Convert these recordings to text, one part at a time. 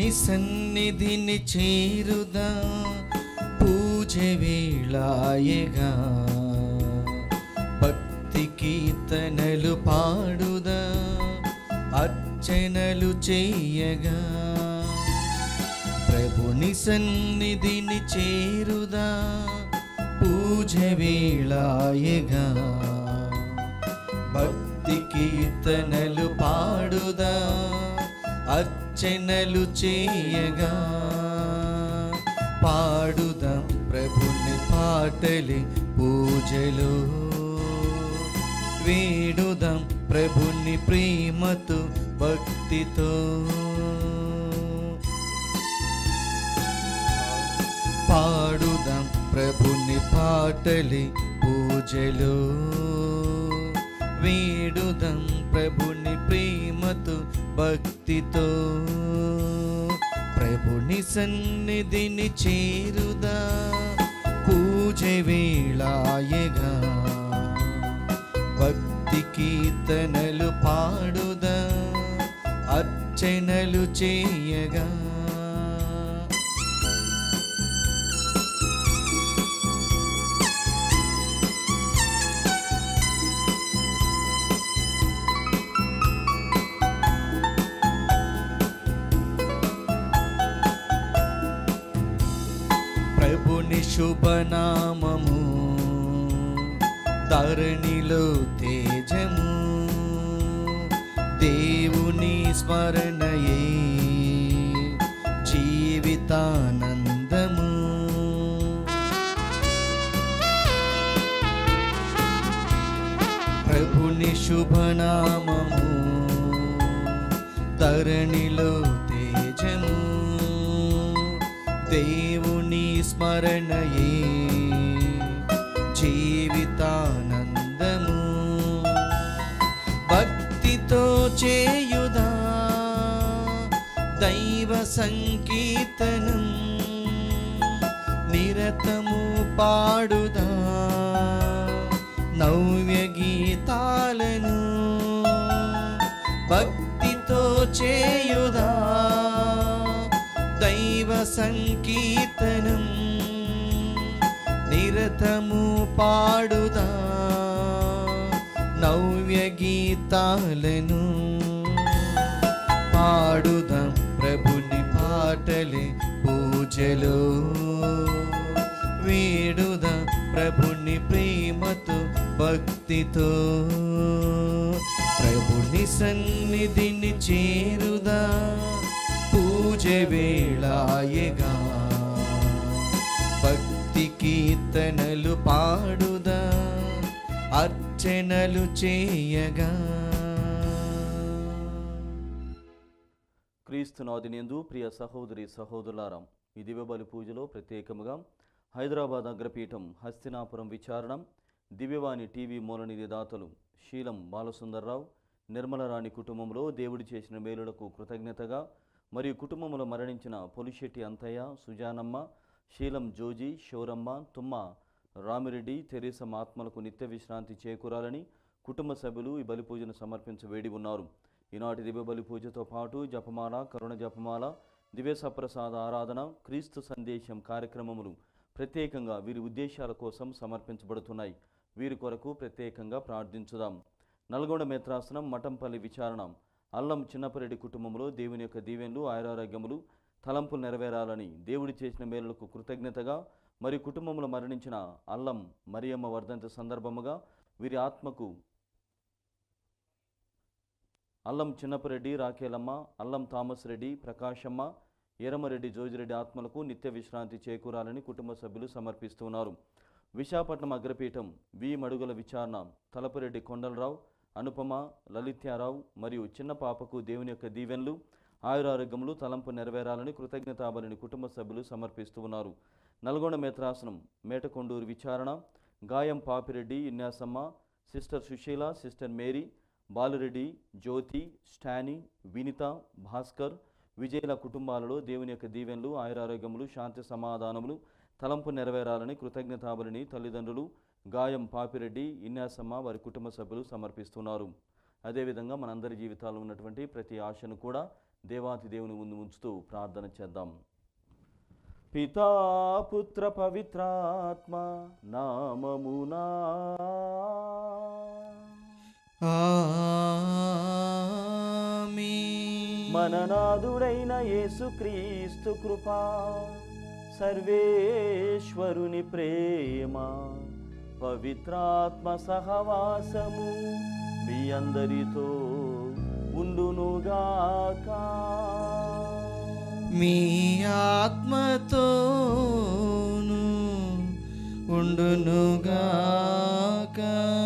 సన్నిధిని చేరుదా పూజ వేళాయగా భక్తి కీర్తనలు పాడుదా అర్చనలు చేయగా ప్రభుని సన్నిధిని చేరుదా పూజ వేళాయగా భక్తి కీర్తనలు పాడుదా అర్చనలు చేయగా పాడుదాం ప్రభుని పాటలి పూజలో వేడుదాం ప్రభుని ప్రేమతో భక్తితో పాడుదాం ప్రభుని పాటలి పూజలో వేడుదాం ప్రభుని ప్రేమతో భక్తితో ప్రభుని సన్నిధిని చేరుదా పూజ వేళాయగా భక్తి కీర్తనలు పాడుదా అర్చనలు చేయగా ప్రభుని శుభనామము ధరణిలో తేజము దేవుని స్మరణయే జీవితానందము ప్రభుని శుభనామము ధరణిలో తేజము దేవుని స్మరణయే జీవితానందము భక్తితో చేయుదా దైవ సంకీర్తనం నిరతము పాడుదా నవ్య గీతాలను భక్తితో చేయుదా దైవ సంకీర్తనం నిరతము పాడుదా నవ్య గీతాలను పాడుదాం ప్రభుని పాటలే పూజలో వేడుదా ప్రభుని ప్రేమతో భక్తితో ప్రభుని సన్నిధిని చేరుదా పూజ వేళాయగా భక్తి కీర్తనలు పాడుదా అర్చనలు చేయగా క్రీస్తునాదినందు ప్రియ సహోదరి సహోదరులారం ఈ దివ్యబలి పూజలో ప్రత్యేకముగా హైదరాబాద్ అగ్రపీఠం హస్తినాపురం విచారణం దివ్యవాణి టీవీ మూలనిధి దాతలు శీలం బాలసుందర్రావు నిర్మలరాణి కుటుంబంలో దేవుడు చేసిన మేలులకు కృతజ్ఞతగా మరియు కుటుంబంలో మరణించిన పొలిశెట్టి అంతయ్య సుజానమ్మ శీలం జోజి శౌరమ్మ తుమ్మ రామిరెడ్డి తెరీసమ్మ ఆత్మలకు నిత్య విశ్రాంతి చేకూరాలని కుటుంబ సభ్యులు ఈ బలి పూజను సమర్పించ వేడి ఉన్నారు ఈనాటి దివ్య బలి పూజతో పాటు జపమాల కరుణ జపమాల దివ్య సప్రసాద ఆరాధన క్రీస్తు సందేశం కార్యక్రమములు ప్రత్యేకంగా వీరి ఉద్దేశాల కోసం సమర్పించబడుతున్నాయి వీరి కొరకు ప్రత్యేకంగా ప్రార్థించుదాం నల్గొండ మేత్రాసనం మఠంపల్లి విచారణ అల్లం చిన్నపరెడ్డి కుటుంబంలో దేవుని యొక్క దీవెనలు ఆయురారోగ్యములు తలంపులు నెరవేరాలని దేవుడి చేసిన మేలులకు కృతజ్ఞతగా మరియు కుటుంబంలో మరణించిన అల్లం మరియమ్మ వర్ధంతి సందర్భముగా వీరి ఆత్మకు అల్లం చిన్నపరెడ్డి రాకేలమ్మ అల్లం థామస్ రెడ్డి ప్రకాశమ్మ ఈరమరెడ్డి జోజిరెడ్డి ఆత్మలకు నిత్య విశ్రాంతి చేకూరాలని కుటుంబ సభ్యులు సమర్పిస్తున్నారు విశాఖపట్నం అగ్రపీఠం వి మడుగుల విచారణ తలపురెడ్డి కొండలరావు అనుపమ లలిత్యారావు మరియు చిన్న పాపకు దేవుని యొక్క దీవెనలు ఆయురారోగ్యములు తలంపు నెరవేరాలని కృతజ్ఞతాబలిని కుటుంబ సభ్యులు సమర్పిస్తూ ఉన్నారు నల్గొండ మేత్రాసనం మేటకొండూరు విచారణ గాయం Papireddy Inyasamma sister Sushila sister Mary Balureddy Jyothi Stany Vinitha Bhaskar విజయుల కుటుంబాలలో దేవుని యొక్క దీవెనలు ఆయురారోగ్యములు శాంతి సమాధానములు తలంపు నెరవేరాలని కృతజ్ఞతాబలిని తల్లిదండ్రులు గాయం పాపిరెడ్డి ఇన్యాసమ్మ వారి కుటుంబ సభ్యులు సమర్పిస్తున్నారు అదేవిధంగా మనందరి జీవితాల్లో ఉన్నటువంటి ప్రతి ఆశను కూడా దేవాతి దేవుని ముందు ఉంచుతూ ప్రార్థన చేద్దాం పితా పుత్ర పవిత్రాత్మ నామమునా ఆమేన్. మననాథుడైన యేసుక్రీస్తు కృపా సర్వేశ్వరుని ప్రేమ పవిత్రాత్మ సహవాసము మీ అందరితో ఉండునుగాక మీ ఆత్మతోను ఉండునుగాక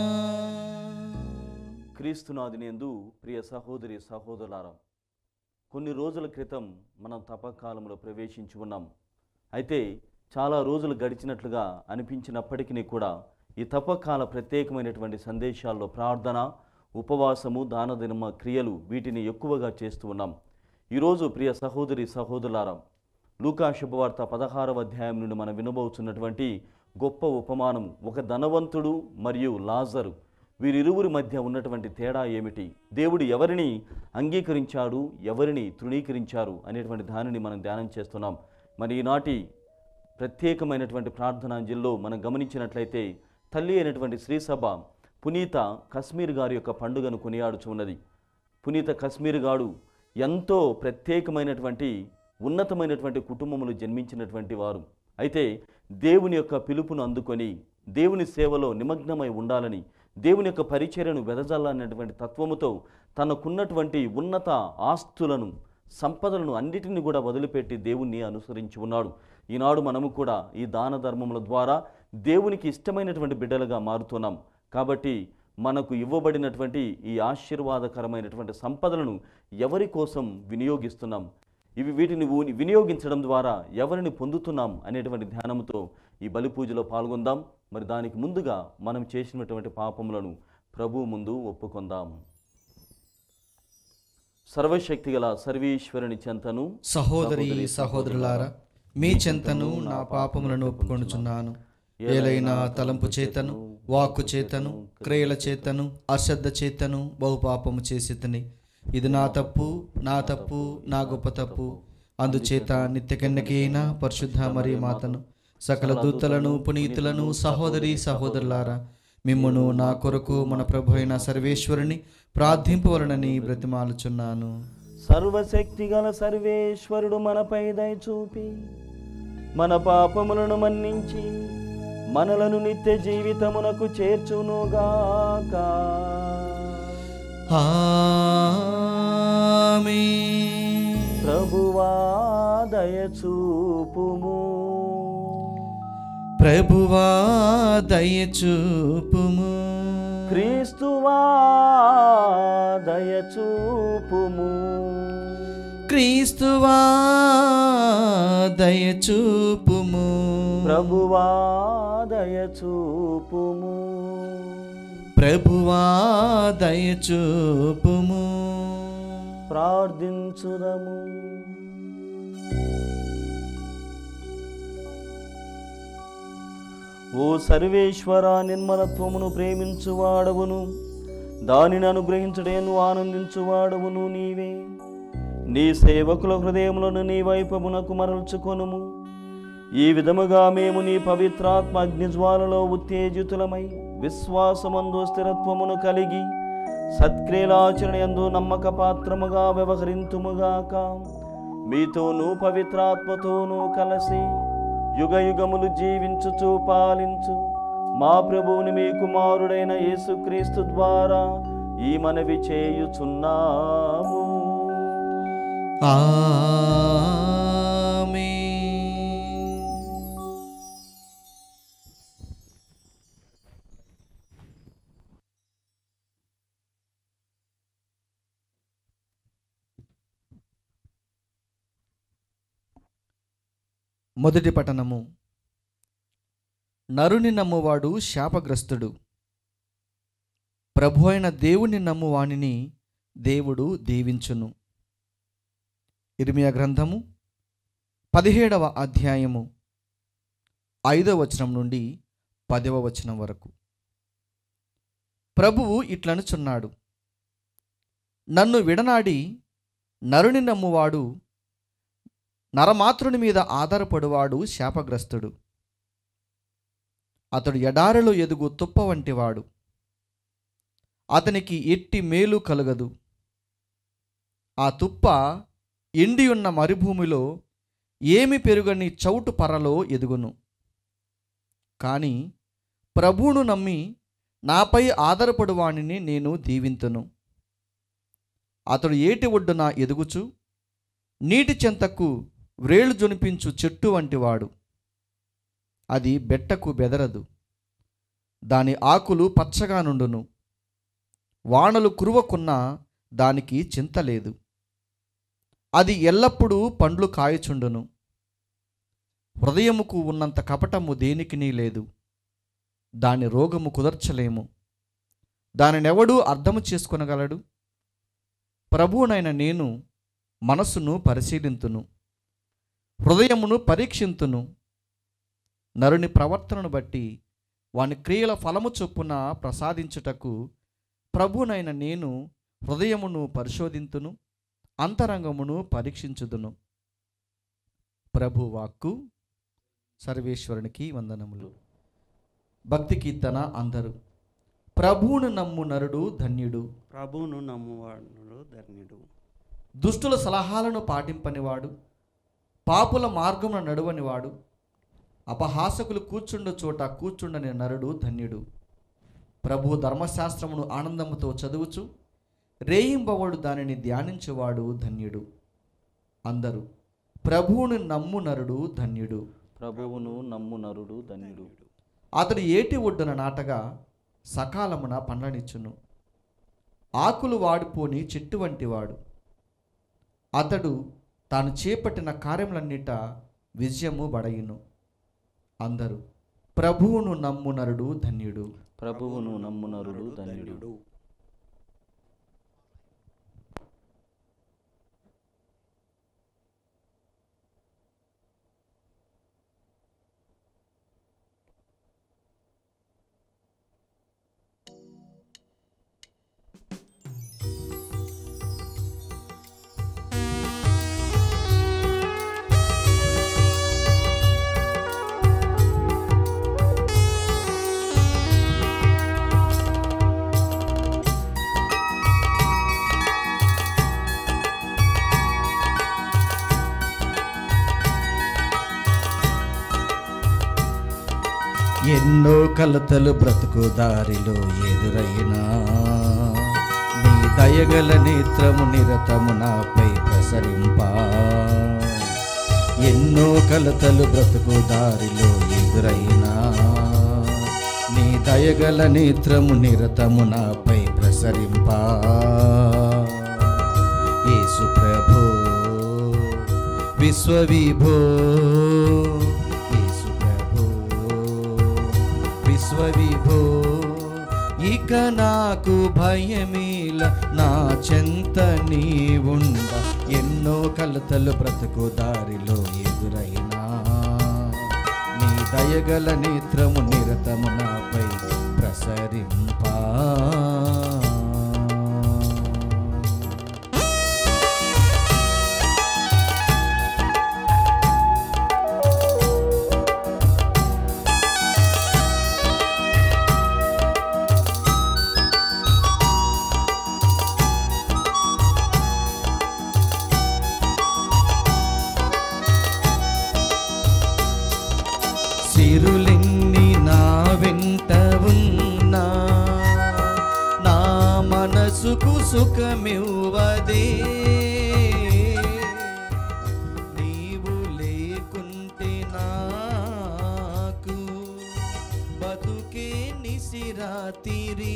క్రీస్తునాదినేందు ప్రియ సహోదరి సహోదరులారా కొన్ని రోజుల క్రితం మనం తపకాలంలో ప్రవేశించి ఉన్నాం అయితే చాలా రోజులు గడిచినట్లుగా అనిపించినప్పటికీ కూడా ఈ తపకాల ప్రత్యేకమైనటువంటి సందేశాల్లో ప్రార్థన ఉపవాసము దానదినమ క్రియలు వీటిని ఎక్కువగా చేస్తూ ఉన్నాం ఈరోజు ప్రియ సహోదరి సహోదరులారా లూకా శుభవార్త పదహారవ అధ్యాయం నుండి మనం వినబోతున్నటువంటి గొప్ప ఉపమానం ఒక ధనవంతుడు మరియు లాజరు వీరిరువురి మధ్య ఉన్నటువంటి తేడా ఏమిటి దేవుడు ఎవరిని అంగీకరించాడు ఎవరిని తృణీకరించారు అనేటువంటి దానిని మనం ధ్యానం చేస్తున్నాం మరి ఈనాటి ప్రత్యేకమైనటువంటి ప్రార్థనాంజలిలో మనం గమనించినట్లయితే తల్లి అయినటువంటి శ్రీసభ పునీత కశ్మీర్ గారి యొక్క పండుగను కొనియాడుచున్నది పునీత కశ్మీర్ గాడు ఎంతో ప్రత్యేకమైనటువంటి ఉన్నతమైనటువంటి కుటుంబములు జన్మించినటువంటి వారు అయితే దేవుని యొక్క పిలుపును అందుకొని దేవుని సేవలో నిమగ్నమై ఉండాలని దేవుని యొక్క పరిచర్యను వెదజల్లాలనేటువంటి తత్వముతో తనకున్నటువంటి ఉన్నత ఆస్తులను సంపదలను అన్నిటిని కూడా వదిలిపెట్టి దేవుణ్ణి అనుసరించి ఉన్నాడు ఈనాడు మనము కూడా ఈ దాన ధర్మముల ద్వారా దేవునికి ఇష్టమైనటువంటి బిడ్డలుగా మారుతున్నాం కాబట్టి మనకు ఇవ్వబడినటువంటి ఈ ఆశీర్వాదకరమైనటువంటి సంపదలను ఎవరి కోసం వినియోగిస్తున్నాం ఇవి వీటిని ఊని- వినియోగించడం ద్వారా ఎవరిని పొందుతున్నాం అనేటువంటి ధ్యానంతో ఈ బలి పూజలో పాల్గొందాం మరి దానికి ముందుగా మనం చేసినటువంటి పాపములను ప్రభు ముందు ఒప్పుకొందాం సర్వశక్తిగల సర్వేశ్వరుని చెంతను సహోదరి సహోదరులారా మీ చెంతను నా పాపములను ఒప్పుకొనుచున్నాను ఏలైనా తలంపు చేతను వాక్కు చేతను క్రియల చేతను అశ్రద్ధ చేతను బహుపాపము చేసితని ఇది నా తప్పు నా తప్పు నా గొప్ప తప్పు అందుచేత నిత్య కన్యకైన పరిశుద్ధ మరియు మాతను సకల దూతలను పునీతులను సహోదరి సహోదరులారా మిమ్మును నా కొరకు మన ప్రభు అయిన సర్వేశ్వరుని ప్రార్థింపవలనని బ్రతిమాలుచున్నాను సర్వశక్తిగల సర్వేశ్వరుడు మనపై దయ చూపి మన పాపములను మన్నించి మనలను నిత్య జీవితమునకు చేర్చునుగాక ఆమేన్. ప్రభువా దయ చూపుము ప్రభువా దయచూపుము క్రీస్తువా దయ చూపుము క్రీస్తువా దయచూపుము ప్రభువా దయ చూపుము ప్రభువా దయచూపుము ప్రార్థించుదము ఓ సర్వేశ్వర నిర్మలత్వమును ప్రేమించువాడవును దానిని అనుగ్రహించడేను ఆనందించువాడవును నీవే నీ సేవకుల హృదయములను నీ వైపమునకు మరల్చుకొనుము ఈ విధముగా మేము నీ పవిత్రాత్మ అగ్నిజ్వాలలో ఉత్తేజితులమై విశ్వాసమందు స్థిరత్వమును కలిగి సత్క్రియలాచరణ యందు నమ్మక పాత్రముగా వ్యవహరింతుముగాక మీతోనూ పవిత్రాత్మతోనూ కలిసి యుగ యుగములు జీవించుచు పాలించు మా ప్రభువుని మీ కుమారుడైన యేసుక్రీస్తు ద్వారా ఈ మనవి చేయుచున్నాము ఆమేన్ మొదటి పఠనము నరుని నమ్మువాడు శాపగ్రస్తుడు ప్రభు అయిన దేవుని నమ్మువానిని దేవుడు దీవించును ఇర్మియా గ్రంథము పదిహేడవ అధ్యాయము ఐదవ వచనం నుండి పదవ వచనం వరకు ప్రభువు ఇట్లనుచున్నాడు నన్ను విడనాడి నరుని నమ్మువాడు నరమాతృని మీద ఆధారపడువాడు శాపగ్రస్తుడు అతడు ఎడారిలో ఎదుగు తుప్ప వంటివాడు అతనికి ఎట్టి మేలు కలగదు ఆ తుప్ప ఎండి ఉన్న మరుభూమిలో ఏమి పెరుగని చౌటు పర్రలో ఎదుగును కానీ ప్రభువును నమ్మి నాపై ఆధారపడువానిని నేను దీవింతును అతడు ఏటి ఒడ్డున ఎదుగుచు నీటి చెంతకు వ్రేళ్లు జొనిపించు చెట్టు వంటివాడు అది బెట్టకు బెదరదు దాని ఆకులు పచ్చగా నుండును వానలు కురువకున్నా దానికి చింత లేదు అది ఎల్లప్పుడూ పండ్లు కాయచుండును హృదయముకు ఉన్నంత కపటము దేనికినీ లేదు దాని రోగము కుదర్చలేము దానినెవడూ అర్థము చేసుకొనగలడు ప్రభువునైన నేను మనస్సును పరిశీలింతును హృదయమును పరీక్షింతును నరుని ప్రవర్తనను బట్టి వాని క్రియల ఫలము చొప్పున ప్రసాదించుటకు ప్రభునైన నేను హృదయమును పరిశోధింతును అంతరంగమును పరీక్షించుదును ప్రభు వాక్కు సర్వేశ్వరునికి వందనములు భక్తి కీర్తన అందరు ప్రభువును నమ్ము నరుడు ధన్యుడు ప్రభువును నమ్మువాడు ధన్యుడు దుష్టుల సలహాలను పాటింపనివాడు పాపుల మార్గమున నడువనివాడు అపహాసకులు కూర్చుండు చోట కూర్చుండని నరుడు ధన్యుడు ప్రభు ధర్మశాస్త్రమును ఆనందముతో చదువుచు రేయింబవడు దానిని ధ్యానించువాడు ధన్యుడు అందరూ ప్రభువును నమ్ము నరుడు ధన్యుడు ప్రభువును నమ్ము నరుడు ధన్యుడు అతడు ఏటి ఒడ్డున నాటగా సకాలమున పండ్లనిచ్చును ఆకులు వాడిపోని చెట్టు వంటివాడు అతడు తాను చేపట్టిన కార్యములన్నిట విజయము బడయును అందరూ ప్రభువును నమ్ము నరుడు ధన్యుడు ప్రభువును నమ్ము నరుడు ధన్యుడు ఎన్నో కలతలు బ్రతుకు దారిలో ఎదురైనా నీ దయగల నేత్రము నిరతము నాపై ప్రసరింపా ఎన్నో కలతలు బ్రతుకు దారిలో ఎదురైనా నీ దయగల నేత్రము నిరతము నాపై ప్రసరింపా యేసు ప్రభో విశ్వవిభో యేసు ప్రభో విశ్వవిభో ఇక నాకు భయమీల నా చెంత నీ ఉండ ఎన్నో కలతలు బ్రతుకు దారిలో ఎదురైనా నీ దయగల నేత్రము నిరతము నాపై ప్రసరింపా సిరులెన్ని నా వెంట ఉన్నా నా మనసుకు సుఖమివ్వదే నీవు లేకుంటే నాకు బతుకే నిసిరాతిరి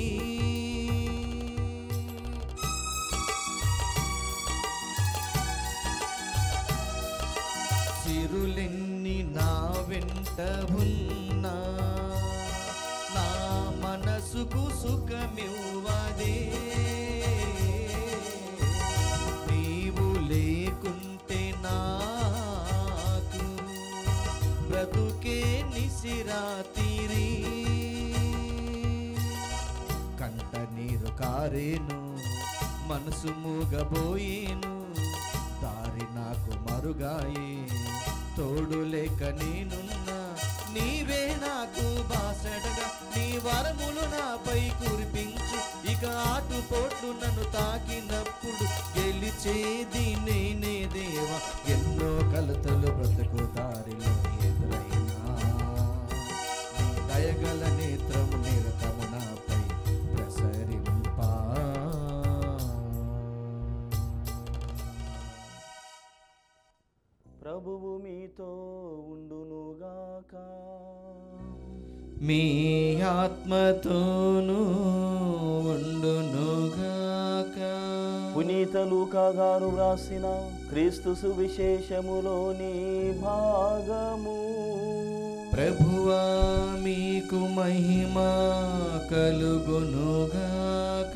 సిరులెన్ని నా వెంట ఉన్నా నా మనసుకు సుఖమివ్వదే నీవు లేకుంటే నాకు బ్రతుకే నిసిరాతిరి కంట నీరు కారేను మనసు మూగబోయేను నాకు మరుగాయి తోడు లేక నేనున్నా నీవే నాకు బాసడగా నీ వరములు నాపై కురిపించు ఇక ఆటుపోట్లు నన్ను తాకినప్పుడు గెలిచేది నేనే దేవా ఎన్నో కలతలు బ్రతుకు దారిలో ఎదురైనా నీ దయగల నేత్రము నిరతము నాపై ప్రసరింపా ప్రభువు మీతో ఉండునుగాక మీ ఆత్మతోనూ ఉండునుగాక పునీత లూకా గారు వ్రాసిన క్రీస్తు సువిశేషములోని భాగము ప్రభువా మీకు మహిమ కలుగునుగాక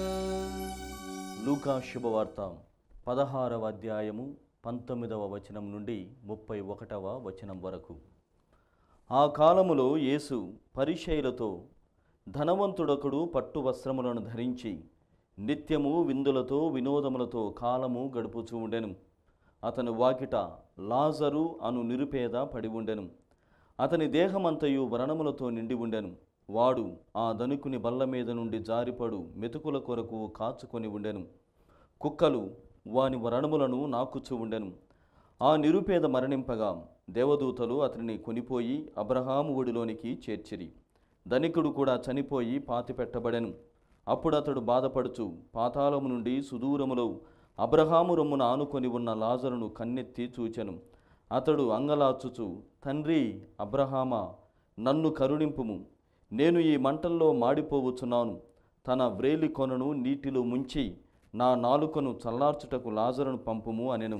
లూకా శుభవార్త పదహారవ అధ్యాయము పంతొమ్మిదవ వచనం నుండి ముప్పై ఒకటవ వచనం వరకు ఆ కాలములో యేసు పరిచయులతో ధనవంతుడొకడు పట్టు వస్త్రములను ధరించి నిత్యము విందులతో వినోదములతో కాలము గడుపుచూ ఉండెను అతను వాకిట లాజరు అను నిరుపేద పడి ఉండెను అతని దేహమంతయు వ్రణములతో నిండి ఉండెను వాడు ఆ ధనుకుని బల్ల మీద నుండి జారిపడు మెతుకుల కొరకు కాచుకొని ఉండెను కుక్కలు వాని వ్రణములను నాకుచూ ఉండెను ఆ నిరుపేద మరణింపగా దేవదూతలు అతనిని కొనిపోయి అబ్రహాము ఒడిలోనికి చేర్చిరి ధనికుడు కూడా చనిపోయి పాతిపెట్టబడెను అప్పుడు అతడు బాధపడుచు పాతాళము నుండి సుదూరములో అబ్రహాము రొమ్మున ఆనుకొని ఉన్న లాజరును కన్నెత్తి చూచెను అతడు అంగలాచుచు తండ్రి అబ్రహామా నన్ను కరుణింపుము నేను ఈ మంటల్లో మాడిపోవచ్చున్నాను తన వ్రేలి కొనను నీటిలో ముంచి నా నాలుకను చల్లార్చుటకు లాజరును పంపుము అనెను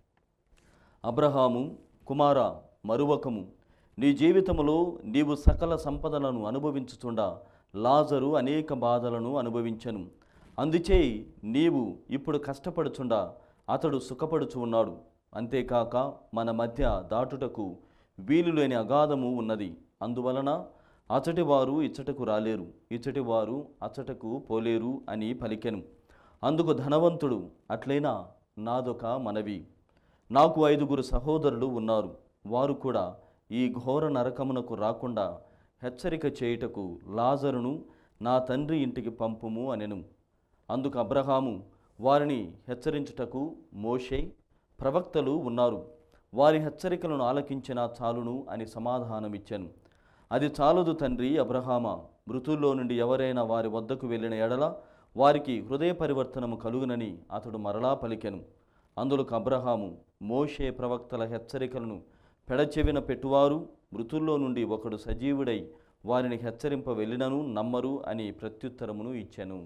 అబ్రహాము కుమార మరువకము నీ జీవితములో నీవు సకల సంపదలను అనుభవించుచుండా లాజరు అనేక బాధలను అనుభవించను అందుచే నీవు ఇప్పుడు కష్టపడుచుండా అతడు సుఖపడుచు ఉన్నాడు అంతేకాక మన మధ్య దాటుటకు వీలు లేని అగాధము ఉన్నది అందువలన అచటి వారు ఇచ్చటకు రాలేరు ఇచ్చటి వారు అచటకు పోలేరు అని పలికెను అందుకు ధనవంతుడు అట్లైనా నాదొక మనవి నాకు ఐదుగురు సహోదరులు ఉన్నారు వారు కూడా ఈ ఘోర నరకమునకు రాకుండా హెచ్చరిక చేయుటకు లాజరును నా తండ్రి ఇంటికి పంపుము అనెను అందుకు అబ్రహాము వారిని హెచ్చరించుటకు మోషే ప్రవక్తలు ఉన్నారు వారి హెచ్చరికలను ఆలకించిన చాలును అని సమాధానమిచ్చాను అది చాలదు తండ్రి అబ్రహామా మృతుల్లో నుండి ఎవరైనా వారి వద్దకు వెళ్ళిన ఎడల వారికి హృదయ పరివర్తనము కలుగునని అతడు మరలా పలికెను అందులోకి అబ్రహాము మోషే ప్రవక్తల హెచ్చరికలను పెడచెవిన పెట్టువారు మృతుల్లో నుండి ఒకడు సజీవుడై వారిని హెచ్చరింప వెళ్ళినను నమ్మరు అని ప్రత్యుత్తరమును ఇచ్చెను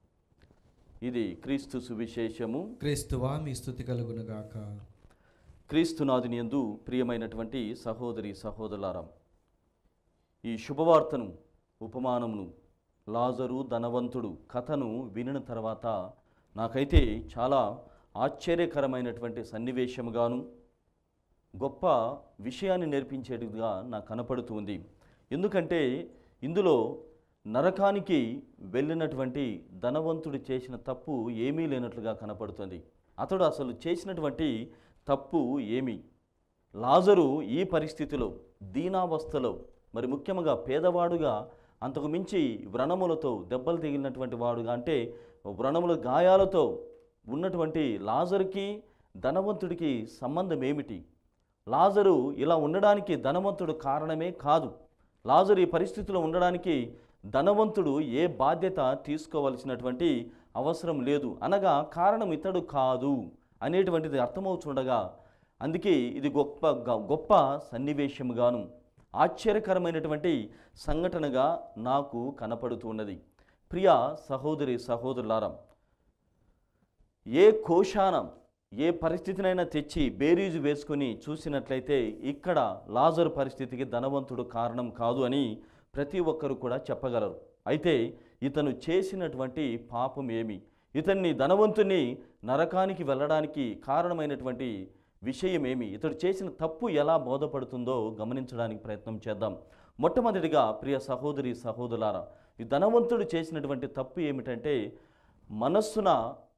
ఇది క్రీస్తు సువిశేషము క్రీస్తువా మీ స్థుతి కలుగునుగాక క్రీస్తునాథుని యందు ప్రియమైనటువంటి సహోదరి సహోదరులారా ఈ శుభవార్తను ఉపమానమును లాజరు ధనవంతుడు కథను వినిన తర్వాత నాకైతే చాలా ఆశ్చర్యకరమైనటువంటి సన్నివేశముగాను గొప్ప విషయాన్ని నేర్పించేట్టుగా నాకు కనపడుతుంది ఎందుకంటే ఇందులో నరకానికి వెళ్ళినటువంటి ధనవంతుడు చేసిన తప్పు ఏమీ లేనట్లుగా కనపడుతుంది అతడు అసలు చేసినటువంటి తప్పు ఏమి లాజరు ఈ పరిస్థితిలో దీనావస్థలో మరి ముఖ్యంగా పేదవాడుగా అంతకు మించి వ్రణములతో దెబ్బలు తగిలినటువంటి వాడుగా అంటే వ్రణముల గాయాలతో ఉన్నటువంటి లాజరుకి ధనవంతుడికి సంబంధం ఏమిటి లాజరు ఇలా ఉండడానికి ధనవంతుడు కారణమే కాదు లాజరు ఈ పరిస్థితిలో ఉండడానికి ధనవంతుడు ఏ బాధ్యత తీసుకోవలసినటువంటి అవసరం లేదు అనగా కారణం ఇతడు కాదు అనేటువంటిది అర్థమవుతుండగా అందుకే ఇది గొప్ప గ- గొప్ప సన్నివేశముగాను ఆశ్చర్యకరమైనటువంటి సంఘటనగా నాకు కనపడుతున్నది ప్రియ సహోదరి సహోదరులారా ఏ కోశానం ఏ పరిస్థితినైనా తెచ్చి బేరీజు వేసుకొని చూసినట్లయితే ఇక్కడ లాజరు పరిస్థితికి ధనవంతుడు కారణం కాదు అని ప్రతి ఒక్కరు కూడా చెప్పగలరు అయితే ఇతను చేసినటువంటి పాపం ఏమి ఇతన్ని ధనవంతుని నరకానికి వెళ్ళడానికి కారణమైనటువంటి విషయం ఏమి ఇతడు చేసిన తప్పు ఎలా బోధపడుతుందో గమనించడానికి ప్రయత్నం చేద్దాం మొట్టమొదటిగా ప్రియ సహోదరి సహోదరులారా ఈ ధనవంతుడు చేసినటువంటి తప్పు ఏమిటంటే మనస్సున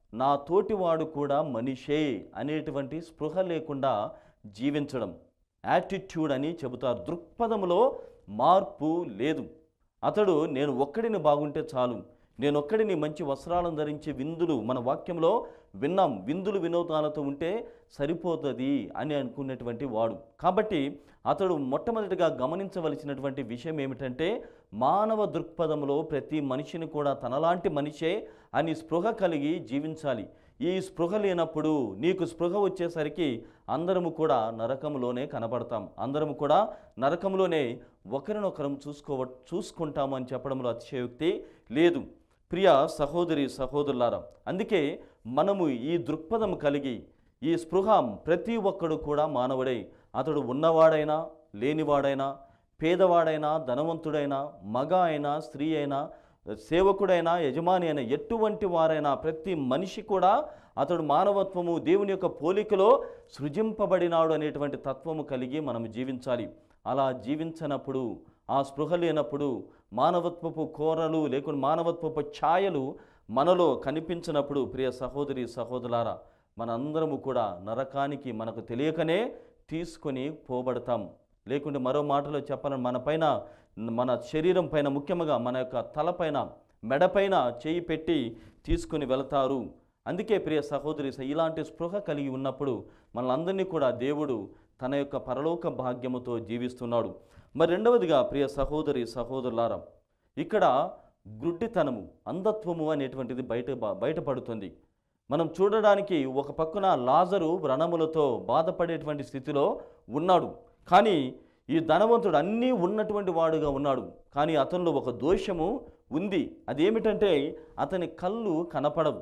నా తోటివాడు కూడా మనిషే అనేటువంటి స్పృహ లేకుండా జీవించడం యాటిట్యూడ్ అని చెబుతారు దృక్పథంలో మార్పు లేదు అతడు నేను ఒక్కడిని బాగుంటే చాలు నేను ఒక్కడిని మంచి వస్త్రాలను ధరించి విందులు మన వాక్యంలో విన్నాం విందులు వినోదాలతో ఉంటే సరిపోతుంది అని అనుకున్నటువంటి వాడు కాబట్టి అతడు మొట్టమొదటిగా గమనించవలసినటువంటి విషయం ఏమిటంటే మానవ దృక్పథంలో ప్రతి మనిషిని కూడా తనలాంటి మనిషే అని స్పృహ కలిగి జీవించాలి ఈ స్పృహ లేనప్పుడు నీకు స్పృహ వచ్చేసరికి అందరము కూడా నరకంలోనే కనబడతాం అందరము కూడా నరకంలోనే ఒకరినొకరం చూసుకోవ చూసుకుంటాము అని చెప్పడంలో అతిశయోక్తి లేదు ప్రియ సహోదరి సహోదరులారా అందుకే మనము ఈ దృక్పథం కలిగి ఈ స్పృహ ప్రతి ఒక్కడు కూడా మానవుడై అతడు ఉన్నవాడైనా లేనివాడైనా పేదవాడైనా ధనవంతుడైనా మగ అయినా స్త్రీ అయినా సేవకుడైనా యజమాని అయినా ఎటువంటి వారైనా ప్రతి మనిషి కూడా అతడు మానవత్వము దేవుని యొక్క పోలికలో సృజింపబడినాడు అనేటువంటి తత్వము కలిగి మనం జీవించాలి అలా జీవించనప్పుడు ఆ స్పృహ లేనప్పుడు మానవత్వపు కోరలు లేకుండా మానవత్వపు ఛాయలు మనలో కనిపించినప్పుడు ప్రియ సహోదరి సహోదరులారా మనందరము కూడా నరకానికి మనకు తెలియకనే తీసుకొని పోబడతాం లేకుంటే మరో మాటలో చెప్పాలని మన పైన మన శరీరం పైన ముఖ్యంగా మన యొక్క తలపైన మెడపైన చేయి పెట్టి తీసుకుని వెళతారు అందుకే ప్రియ సహోదరి స- ఇలాంటి స్పృహ కలిగి ఉన్నప్పుడు మనలందరినీ కూడా దేవుడు తన యొక్క పరలోక భాగ్యముతో జీవిస్తున్నాడు మరి రెండవదిగా ప్రియ సహోదరి సహోదరులారా ఇక్కడ గుడ్డితనము అంధత్వము అనేటువంటిది బయట బ- బయటపడుతుంది మనం చూడడానికి ఒక పక్కన లాజరు వ్రణములతో బాధపడేటువంటి స్థితిలో ఉన్నాడు కానీ ఈ ధనవంతుడు అన్నీ ఉన్నటువంటి వాడుగా ఉన్నాడు కానీ అతనిలో ఒక దోషము ఉంది అదేమిటంటే అతని కళ్ళు కనపడవు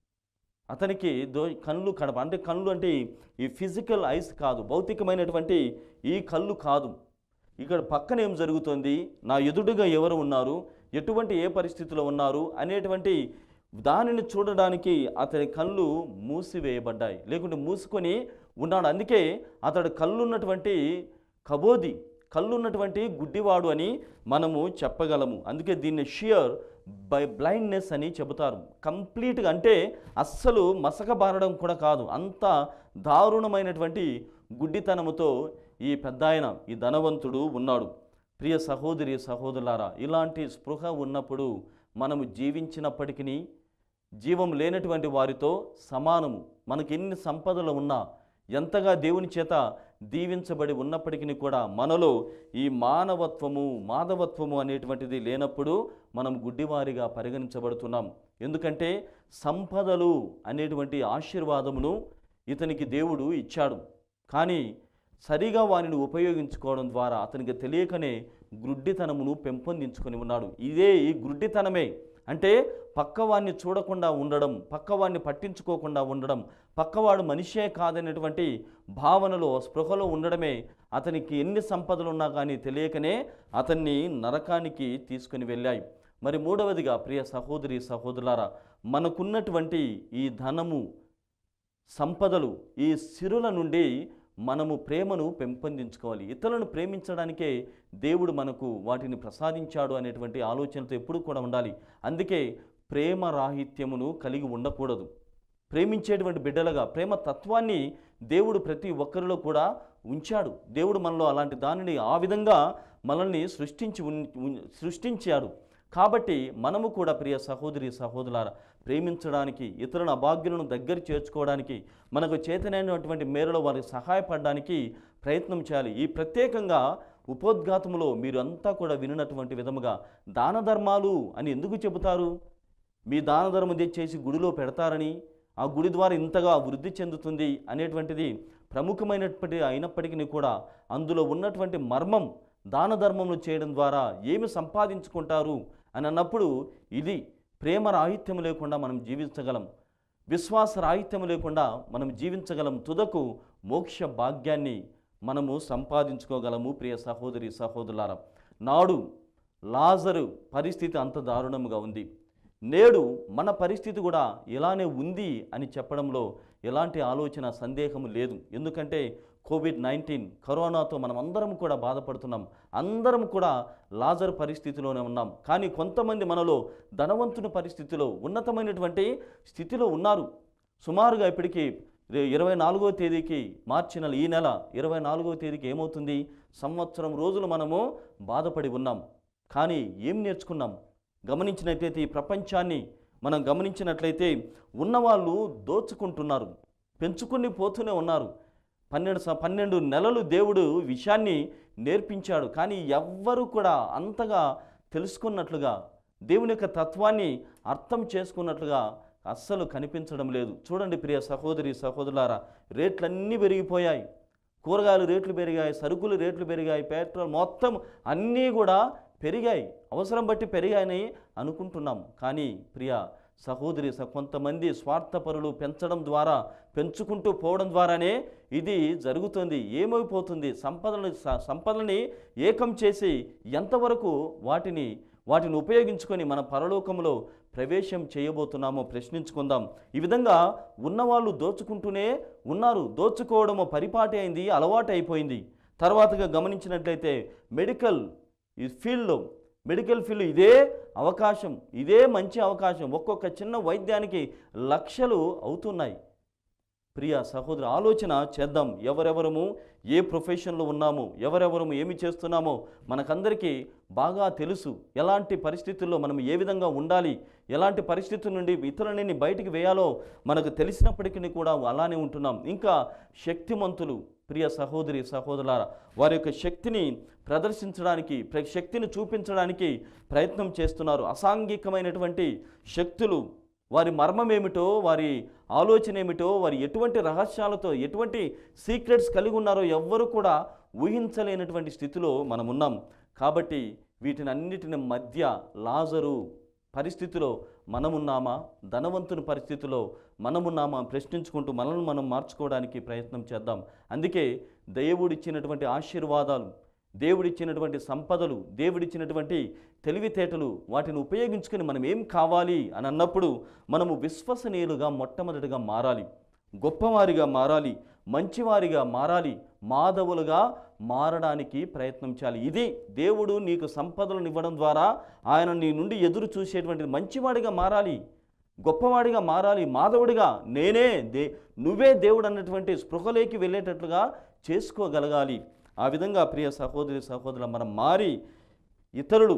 అతనికి దో కళ్ళు కనప అంటే కళ్ళు అంటే ఈ ఫిజికల్ ఐస్ కాదు భౌతికమైనటువంటి ఈ కళ్ళు కాదు ఇక్కడ పక్కన ఏం జరుగుతుంది నా ఎదురుగా ఎవరు ఉన్నారు ఎటువంటి ఏ పరిస్థితిలో ఉన్నారు అనేటువంటి దానిని చూడడానికి అతని కళ్ళు మూసివేయబడ్డాయి లేకుంటే మూసుకొని ఉన్నాడు అందుకే అతడు కళ్ళున్నటువంటి కబోది కళ్ళున్నటువంటి గుడ్డివాడు అని మనము చెప్పగలము అందుకే దీన్ని షియర్ బై బ్లైండ్నెస్ అని చెబుతారు కంప్లీట్గా అంటే అస్సలు మసకబారడం కూడా కాదు అంత దారుణమైనటువంటి గుడ్డితనముతో ఈ పెద్దాయన ఈ ధనవంతుడు ఉన్నాడు ప్రియ సహోదరి సహోదరులారా ఇలాంటి స్పృహ ఉన్నప్పుడు మనము జీవించినప్పటికీ జీవం లేనటువంటి వారితో సమానము మనకి ఎన్ని సంపదలు ఉన్నా ఎంతగా దేవుని చేత దీవించబడి ఉన్నప్పటికీ కూడా మనలో ఈ మానవత్వము మాధవత్వము అనేటువంటిది లేనప్పుడు మనం గుడ్డివారిగా పరిగణించబడుతున్నాం ఎందుకంటే సంపదలు అనేటువంటి ఆశీర్వాదమును ఇతనికి దేవుడు ఇచ్చాడు కానీ సరిగా వానిని ఉపయోగించుకోవడం ద్వారా అతనికి తెలియకనే గుడ్డితనమును పెంపొందించుకొని ఉన్నాడు ఇదే ఈ గుడ్డితనమే అంటే పక్కవాడిని చూడకుండా ఉండడం పక్కవాడిని పట్టించుకోకుండా ఉండడం పక్కవాడు మనిషే కాదనేటువంటి భావనలో స్పృహలో ఉండడమే అతనికి ఎన్ని సంపదలు ఉన్నా కానీ తెలియకనే అతన్ని నరకానికి తీసుకుని వెళ్ళాయి మరి మూడవదిగా ప్రియ సహోదరి సహోదరులారా మనకున్నటువంటి ఈ ధనము సంపదలు ఈ సిరుల నుండి మనము ప్రేమను పెంపొందించుకోవాలి ఇతరులను ప్రేమించడానికే దేవుడు మనకు వాటిని ప్రసాదించాడు అనేటువంటి ఆలోచనతో ఎప్పుడు కూడా ఉండాలి అందుకే ప్రేమ రాహిత్యమును కలిగి ఉండకూడదు ప్రేమించేటువంటి బిడ్డలుగా ప్రేమ తత్వాన్ని దేవుడు ప్రతి ఒక్కరిలో కూడా ఉంచాడు దేవుడు మనలో అలాంటి దానిని ఆ విధంగా మనల్ని సృష్టించి ఉన్- ఉన్- సృష్టించాడు కాబట్టి మనము కూడా ప్రియ సహోదరి సహోదరులారా ప్రేమించడానికి ఇతరుల అభాగ్యులను దగ్గర చేర్చుకోవడానికి మనకు చేతనైనటువంటి మేరలో వారికి సహాయపడడానికి ప్రయత్నం చేయాలి ఈ ప్రత్యేకంగా ఉపోద్ఘాతములో మీరు అంతా కూడా వినినటువంటి విధముగా దాన ధర్మాలు అని ఎందుకు చెబుతారు మీ దాన ధర్మం తెచ్చేసి గుడిలో పెడతారని ఆ గుడి ద్వారా ఇంతగా వృద్ధి చెందుతుంది అనేటువంటిది ప్రముఖమైనప్పటి అయినప్పటికీ కూడా అందులో ఉన్నటువంటి మర్మం దాన ధర్మములు చేయడం ద్వారా ఏమి సంపాదించుకుంటారు అని అన్నప్పుడు ఇది ప్రేమ రాహిత్యం లేకుండా మనం జీవించగలం విశ్వాస రాహిత్యం లేకుండా మనం జీవించగలం తుదకు మోక్ష భాగ్యాన్ని మనము సంపాదించుకోగలము ప్రియ సహోదరి సహోదరులారా నాడు లాజరు పరిస్థితి అంత దారుణంగా ఉంది నేడు మన పరిస్థితి కూడా ఇలానే ఉంది అని చెప్పడంలో ఎలాంటి ఆలోచన సందేహం లేదు ఎందుకంటే కోవిడ్ నైన్టీన్ కరోనాతో మనం అందరం కూడా బాధపడుతున్నాం అందరం కూడా లాజర్ పరిస్థితిలోనే ఉన్నాం కానీ కొంతమంది మనలో ధనవంతుని పరిస్థితిలో ఉన్నతమైనటువంటి స్థితిలో ఉన్నారు సుమారుగా ఇప్పటికీ రే- ఇరవై నాలుగో తేదీకి మార్చి నెల ఈ నెల ఇరవై నాలుగో తేదీకి ఏమవుతుంది సంవత్సరం రోజులు మనము బాధపడి ఉన్నాం కానీ ఏం నేర్చుకున్నాం గమనించినట్లయితే ఈ ప్రపంచాన్ని మనం గమనించినట్లయితే ఉన్నవాళ్ళు దోచుకుంటున్నారు పెంచుకుని పోతూనే ఉన్నారు పన్నెండు స- పన్నెండు నెలలు దేవుడు విషయాన్ని నేర్పించాడు కానీ ఎవ్వరూ కూడా అంతగా తెలుసుకున్నట్లుగా దేవుని యొక్క తత్వాన్ని అర్థం చేసుకున్నట్లుగా అస్సలు కనిపించడం లేదు చూడండి ప్రియ సహోదరి సహోదరులారా రేట్లన్నీ పెరిగిపోయాయి కూరగాయలు రేట్లు పెరిగాయి సరుకులు రేట్లు పెరిగాయి పెట్రోల్ మొత్తం అన్నీ కూడా పెరిగాయి అవసరం బట్టి పెరిగాయని అనుకుంటున్నాం కానీ ప్రియ సహోదరి స- కొంతమంది స్వార్థపరులు పెంచడం ద్వారా పెంచుకుంటూ పోవడం ద్వారానే ఇది జరుగుతుంది ఏమైపోతుంది సంపదలను స- సంపదలని ఏకం చేసి ఎంతవరకు వాటిని వాటిని ఉపయోగించుకొని మన పరలోకంలో ప్రవేశం చేయబోతున్నామో ప్రశ్నించుకుందాం ఈ విధంగా ఉన్నవాళ్ళు దోచుకుంటూనే ఉన్నారు దోచుకోవడము పరిపాటి అయింది అలవాటు అయిపోయింది తర్వాతగా గమనించినట్లయితే మెడికల్ ఈ ఫీల్డ్లో మెడికల్ ఫీల్డ్ ఇదే అవకాశం ఇదే మంచి అవకాశం ఒక్కొక్క చిన్న వైద్యానికి లక్షలు అవుతున్నాయి ప్రియ సహోదరు ఆలోచన చేద్దాం ఎవరెవరము ఏ ప్రొఫెషన్లో ఉన్నామో ఎవరెవరము ఏమి చేస్తున్నామో మనకందరికీ బాగా తెలుసు ఎలాంటి పరిస్థితుల్లో మనం ఏ విధంగా ఉండాలి ఎలాంటి పరిస్థితుల నుండి ఇతరులని బయటికి వేయాలో మనకు తెలిసినప్పటికీ కూడా అలానే ఉంటున్నాం ఇంకా శక్తిమంతులు ప్రియ సహోదరి సహోదరులారా వారి యొక్క శక్తిని ప్రదర్శించడానికి ప్ర- శక్తిని చూపించడానికి ప్రయత్నం చేస్తున్నారు అసాంఘికమైనటువంటి శక్తులు వారి మర్మం ఏమిటో వారి ఆలోచన ఏమిటో వారి ఎటువంటి రహస్యాలతో ఎటువంటి సీక్రెట్స్ కలిగి ఉన్నారో ఎవ్వరు కూడా ఊహించలేనటువంటి స్థితిలో మనం ఉన్నాం కాబట్టి వీటిని అన్నిటిని మధ్య లాజరు పరిస్థితిలో మనమున్నామా ధనవంతుని పరిస్థితిలో మనమున్నామా ప్రశ్నించుకుంటూ మనల్ని మనం మార్చుకోవడానికి ప్రయత్నం చేద్దాం అందుకే దేవుడిచ్చినటువంటి ఆశీర్వాదాలు దేవుడిచ్చినటువంటి సంపదలు దేవుడిచ్చినటువంటి తెలివితేటలు వాటిని ఉపయోగించుకొని మనం ఏం కావాలి అని అన్నప్పుడు మనము విశ్వసనీయులుగా మొట్టమొదటిగా మారాలి గొప్పవారిగా మారాలి మంచివారిగా మారాలి మాధవులుగా మారడానికి ప్రయత్నం చేయాలి ఇది దేవుడు నీకు సంపదలను ఇవ్వడం ద్వారా ఆయన నీ నుండి ఎదురు చూసేటువంటి మంచివాడిగా మారాలి గొప్పవాడిగా మారాలి మాధవుడిగా నేనే దే నువ్వే దేవుడు అన్నటువంటి స్పృహలోకి వెళ్ళేటట్లుగా చేసుకోగలగాలి ఆ విధంగా ప్రియ సహోదరి సహోదరుల మనం మారి ఇతరులు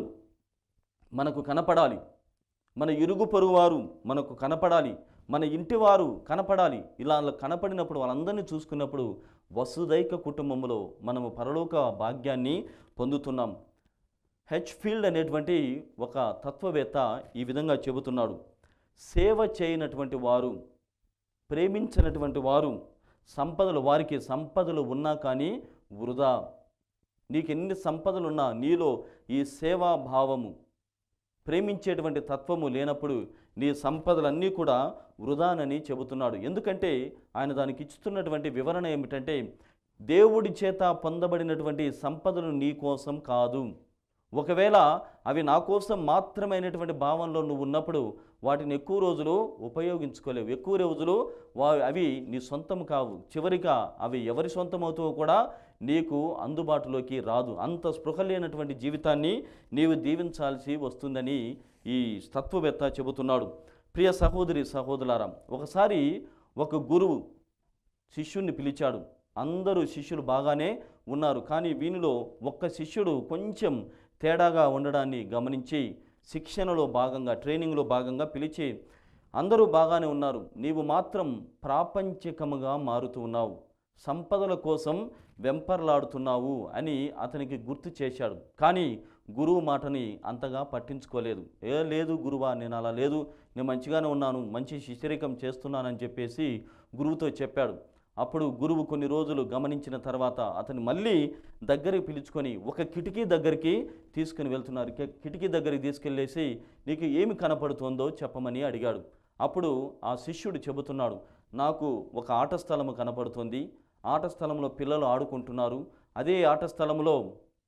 మనకు కనపడాలి మన ఇరుగు పొరుగువారు మనకు కనపడాలి మన ఇంటివారు కనపడాలి ఇలా కనపడినప్పుడు వాళ్ళందరినీ చూసుకున్నప్పుడు వసుదైక కుటుంబంలో మనము పరలోక భాగ్యాన్ని పొందుతున్నాం హెచ్ ఫీల్డ్ అనేటువంటి ఒక తత్వవేత్త ఈ విధంగా చెబుతున్నాడు సేవ చేయనటువంటి వారు ప్రేమించినటువంటి వారు సంపదలు వారికి సంపదలు ఉన్నా కానీ వృధా నీకు ఎన్ని సంపదలు ఉన్నా నీలో ఈ సేవాభావము ప్రేమించేటువంటి తత్వము లేనప్పుడు నీ సంపదలన్నీ కూడా వృధానని చెబుతున్నాడు ఎందుకంటే ఆయన దానికి ఇస్తున్నటువంటి వివరణ ఏమిటంటే దేవుడి చేత పొందబడినటువంటి సంపదలు నీ కోసం కాదు ఒకవేళ అవి నా కోసం మాత్రమైనటువంటి భావనలో నువ్వు ఉన్నప్పుడు వాటిని ఎక్కువ రోజులు ఉపయోగించుకోలేవు ఎక్కువ రోజులు వా అవి నీ సొంతం కావు చివరిగా అవి ఎవరి సొంతం అవుతావో కూడా నీకు అందుబాటులోకి రాదు అంత స్పృహ లేనటువంటి జీవితాన్ని నీవు దీవించాల్సి వస్తుందని ఈ తత్వవేత్త చెబుతున్నాడు ప్రియ సహోదరి సహోదరులారా ఒకసారి ఒక గురువు శిష్యుణ్ణి పిలిచాడు అందరూ శిష్యులు బాగానే ఉన్నారు కానీ వీనిలో ఒక్క శిష్యుడు కొంచెం తేడాగా ఉండడాన్ని గమనించి శిక్షణలో భాగంగా ట్రైనింగ్లో భాగంగా పిలిచి అందరూ బాగానే ఉన్నారు నీవు మాత్రం ప్రాపంచికముగా మారుతూ ఉన్నావు సంపదల కోసం వెంపర్లాడుతున్నావు అని అతనికి గుర్తు చేశాడు కానీ గురువు మాటని అంతగా పట్టించుకోలేదు ఏ లేదు గురువా నేను అలా లేదు నేను మంచిగానే ఉన్నాను మంచి శిష్యరికం చేస్తున్నానని చెప్పేసి గురువుతో చెప్పాడు అప్పుడు గురువు కొన్ని రోజులు గమనించిన తర్వాత అతన్ని మళ్ళీ దగ్గరికి పిలుచుకొని ఒక కిటికీ దగ్గరికి తీసుకుని వెళ్తున్నారు కి- కిటికీ దగ్గరికి తీసుకెళ్ళేసి నీకు ఏమి కనపడుతుందో చెప్పమని అడిగాడు అప్పుడు ఆ శిష్యుడు చెబుతున్నాడు నాకు ఒక ఆట స్థలము కనపడుతుంది ఆట స్థలంలో పిల్లలు ఆడుకుంటున్నారు అదే ఆట స్థలంలో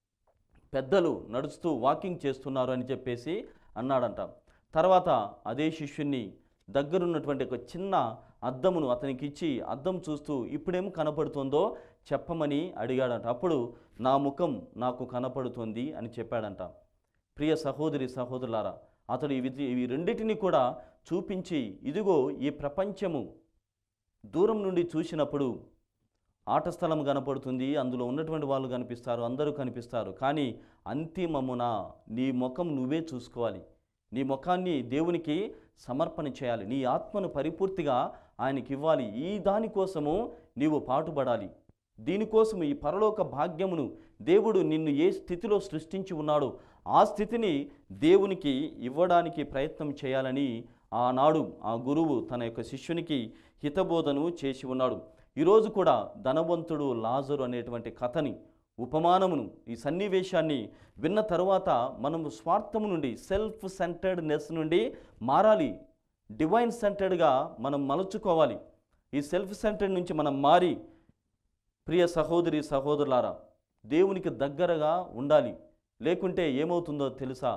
పెద్దలు నడుస్తూ వాకింగ్ చేస్తున్నారు అని చెప్పేసి అన్నాడంట తర్వాత అదే శిష్యుణ్ణి దగ్గరున్నటువంటి ఒక చిన్న అద్దమును అతనికి ఇచ్చి అద్దం చూస్తూ ఇప్పుడేం కనపడుతుందో చెప్పమని అడిగాడంట అప్పుడు నా ముఖం నాకు కనపడుతుంది అని చెప్పాడంట ప్రియ సహోదరి సహోదరులారా అతడు ఇవి ఇవి రెండింటిని కూడా చూపించి ఇదిగో ఈ ప్రపంచము దూరం నుండి చూసినప్పుడు ఆట స్థలం కనపడుతుంది అందులో ఉన్నటువంటి వాళ్ళు కనిపిస్తారు అందరూ కనిపిస్తారు కానీ అంతిమమున నీ ముఖం నువ్వే చూసుకోవాలి నీ ముఖాన్ని దేవునికి సమర్పణ చేయాలి నీ ఆత్మను పరిపూర్తిగా ఆయనకి ఇవ్వాలి ఈ దానికోసము నీవు పాటుపడాలి దీనికోసం ఈ పరలోక భాగ్యమును దేవుడు నిన్ను ఏ స్థితిలో సృష్టించి ఉన్నాడో ఆ స్థితిని దేవునికి ఇవ్వడానికి ప్రయత్నం చేయాలని ఆనాడు ఆ గురువు తన యొక్క శిష్యునికి హితబోధను చేసి ఉన్నాడు ఈరోజు కూడా ధనవంతుడు లాజరు అనేటువంటి కథని ఉపమానమును ఈ సన్నివేశాన్ని విన్న తరువాత మనము స్వార్థము నుండి సెల్ఫ్ సెంటర్డ్నెస్ నుండి మారాలి డివైన్ సెంటర్డ్గా మనం మలుచుకోవాలి ఈ సెల్ఫ్ సెంటర్డ్ నుంచి మనం మారి ప్రియ సహోదరి సహోదరులారా దేవునికి దగ్గరగా ఉండాలి లేకుంటే ఏమవుతుందో తెలుసా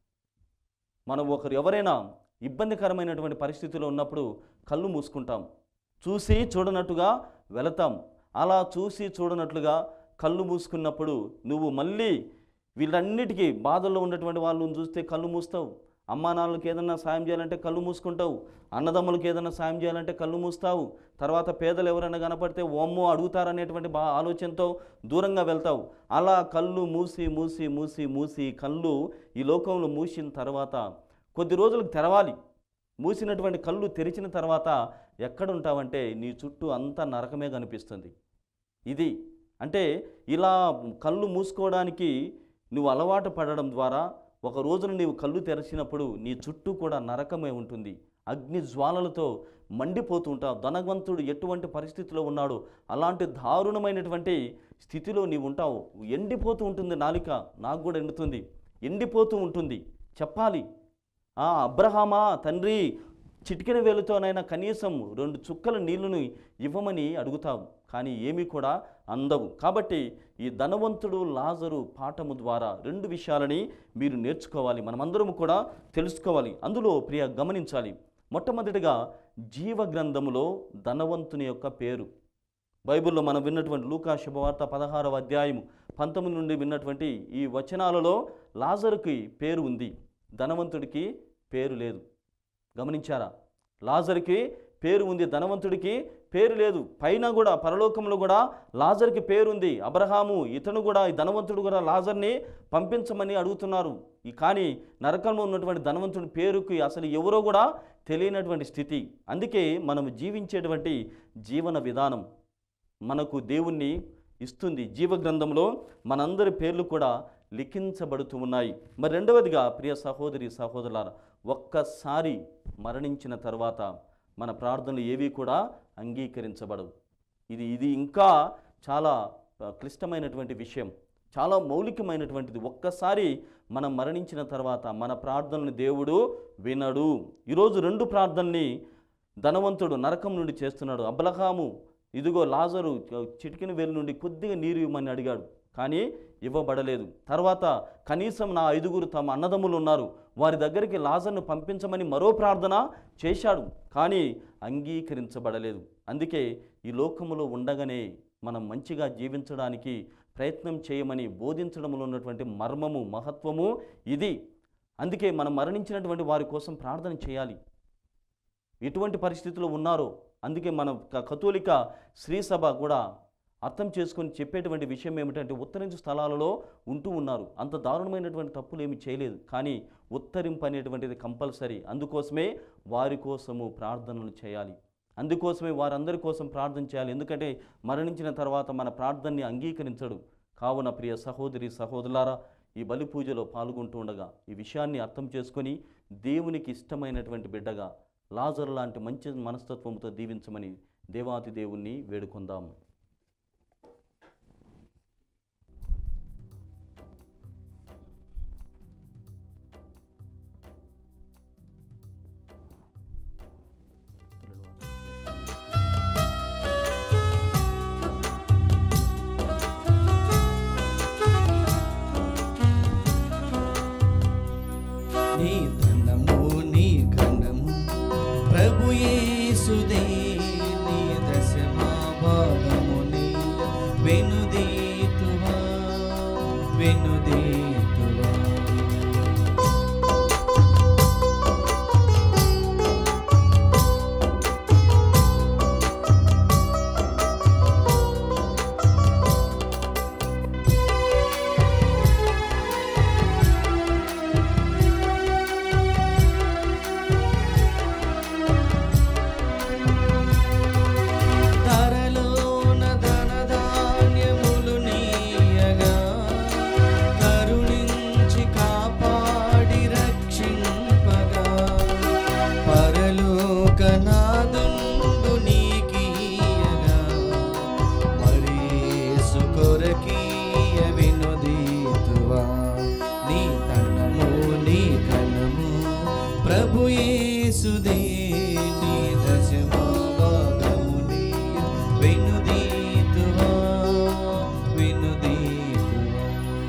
మనం ఒకరు ఎవరైనా ఇబ్బందికరమైనటువంటి పరిస్థితిలో ఉన్నప్పుడు కళ్ళు మూసుకుంటాం చూసి చూడనట్టుగా వెళతాం అలా చూసి చూడనట్లుగా కళ్ళు మూసుకున్నప్పుడు నువ్వు మళ్ళీ వీళ్ళన్నిటికీ బాధల్లో ఉన్నటువంటి వాళ్ళని చూస్తే కళ్ళు మూస్తావు అమ్మా నాన్నలకి ఏదైనా సాయం చేయాలంటే కళ్ళు మూసుకుంటావు అన్నదమ్ములకి ఏదైనా సాయం చేయాలంటే కళ్ళు మూస్తావు తర్వాత పేదలు ఎవరైనా కనపడితే ఓమ్మో అడుగుతారనేటువంటి బా ఆలోచనతో దూరంగా వెళ్తావు అలా కళ్ళు మూసి మూసి మూసి మూసి కళ్ళు ఈ లోకంలో మూసిన తర్వాత కొద్ది రోజులకు తెరవాలి మూసినటువంటి కళ్ళు తెరిచిన తర్వాత ఎక్కడ ఉంటావంటే నీ చుట్టూ అంతా నరకమే కనిపిస్తుంది ఇది అంటే ఇలా కళ్ళు మూసుకోవడానికి నువ్వు అలవాటు పడడం ద్వారా ఒక రోజున నీవు కళ్ళు తెరిచినప్పుడు నీ చుట్టూ కూడా నరకమే ఉంటుంది అగ్ని జ్వాలలతో మండిపోతూ ఉంటావు ధనవంతుడు ఎటువంటి పరిస్థితిలో ఉన్నాడో అలాంటి దారుణమైనటువంటి స్థితిలో నీవు ఉంటావు ఎండిపోతూ ఉంటుంది నాలిక నాకు కూడా ఎండుతుంది ఎండిపోతూ ఉంటుంది చెప్పాలి ఆ అబ్రహామా తండ్రి చిటికెన వేలుతోనైనా కనీసం రెండు చుక్కల నీళ్లను ఇవ్వమని అడుగుతావు కానీ ఏమీ కూడా అందవు కాబట్టి ఈ ధనవంతుడు లాజరు పాఠము ద్వారా రెండు విషయాలని మీరు నేర్చుకోవాలి మనమందరం కూడా తెలుసుకోవాలి అందులో ప్రియ గమనించాలి మొట్టమొదటిగా జీవ గ్రంథములో ధనవంతుని యొక్క పేరు బైబిల్లో మనం విన్నటువంటి లూకా శుభవార్త పదహారవ అధ్యాయము పంతొమ్మిది నుండి విన్నటువంటి ఈ వచనాలలో లాజరుకి పేరు ఉంది ధనవంతుడికి పేరు లేదు గమనించారా లాజర్కి పేరు ఉంది ధనవంతుడికి పేరు లేదు పైన కూడా పరలోకంలో కూడా లాజర్కి పేరుంది అబ్రహాము ఇతను కూడా ఈ ధనవంతుడు కూడా లాజర్ని పంపించమని అడుగుతున్నారు ఈ కానీ నరకంలో ఉన్నటువంటి ధనవంతుడి పేరుకి అసలు ఎవరో కూడా తెలియనటువంటి స్థితి అందుకే మనం జీవించేటువంటి జీవన విధానం మనకు దేవుణ్ణి ఇస్తుంది జీవ గ్రంథంలో మనందరి పేర్లు కూడా లిఖించబడుతూ ఉన్నాయి మరి రెండవదిగా ప్రియ సహోదరి సహోదరులారా ఒక్కసారి మరణించిన తర్వాత మన ప్రార్థనలు ఏవి కూడా అంగీకరించబడవు ఇది ఇది ఇంకా చాలా ఆ, క్లిష్టమైనటువంటి విషయం చాలా మౌలికమైనటువంటిది ఒక్కసారి మనం మరణించిన తర్వాత మన ప్రార్థనలు దేవుడు వినడు ఈరోజు రెండు ప్రార్థనల్ని ధనవంతుడు నరకం నుండి చేస్తున్నాడు అబ్రహాము ఇదిగో లాజరు చిటికిన వేలు నుండి కొద్దిగా నీరు ఇవ్వమని అడిగాడు కానీ ఇవ్వబడలేదు తర్వాత కనీసం నా ఐదుగురు తమ అన్నదమ్ములు ఉన్నారు వారి దగ్గరికి లాజర్ను పంపించమని మరో ప్రార్థన చేశాడు కానీ అంగీకరించబడలేదు అందుకే ఈ లోకములో ఉండగానే మనం మంచిగా జీవించడానికి ప్రయత్నం చేయమని బోధించడంలో ఉన్నటువంటి మర్మము మహత్వము ఇది అందుకే మనం మరణించినటువంటి వారి కోసం ప్రార్థన చేయాలి ఎటువంటి పరిస్థితుల్లో ఉన్నారో అందుకే మన క- కథోలిక శ్రీ సభ కూడా అర్థం చేసుకొని చెప్పేటువంటి విషయం ఏమిటంటే ఉత్తరించు స్థలాలలో ఉంటూ ఉన్నారు అంత దారుణమైనటువంటి తప్పులు ఏమి చేయలేదు కానీ ఉత్తరింపు అనేటువంటిది కంపల్సరీ అందుకోసమే వారి కోసము ప్రార్థనలు చేయాలి అందుకోసమే వారందరి కోసం ప్రార్థన చేయాలి ఎందుకంటే మరణించిన తర్వాత మన ప్రార్థనని అంగీకరించడు కావున ప్రియ సహోదరి సహోదరులారా ఈ బలి పూజలో పాల్గొంటూ ఉండగా ఈ విషయాన్ని అర్థం చేసుకొని దేవునికి ఇష్టమైనటువంటి బిడ్డగా లాజరు లాంటి మంచి మనస్తత్వంతో దీవించమని దేవాతి దేవుణ్ణి వేడుకుందాం నీ ధనము నీ ఘనము ప్రభు యేసుదే నీ దశమా భాగము నీ యేసుదేని దశమా భాగమునీయ వినుదీతువా వినుదీతువా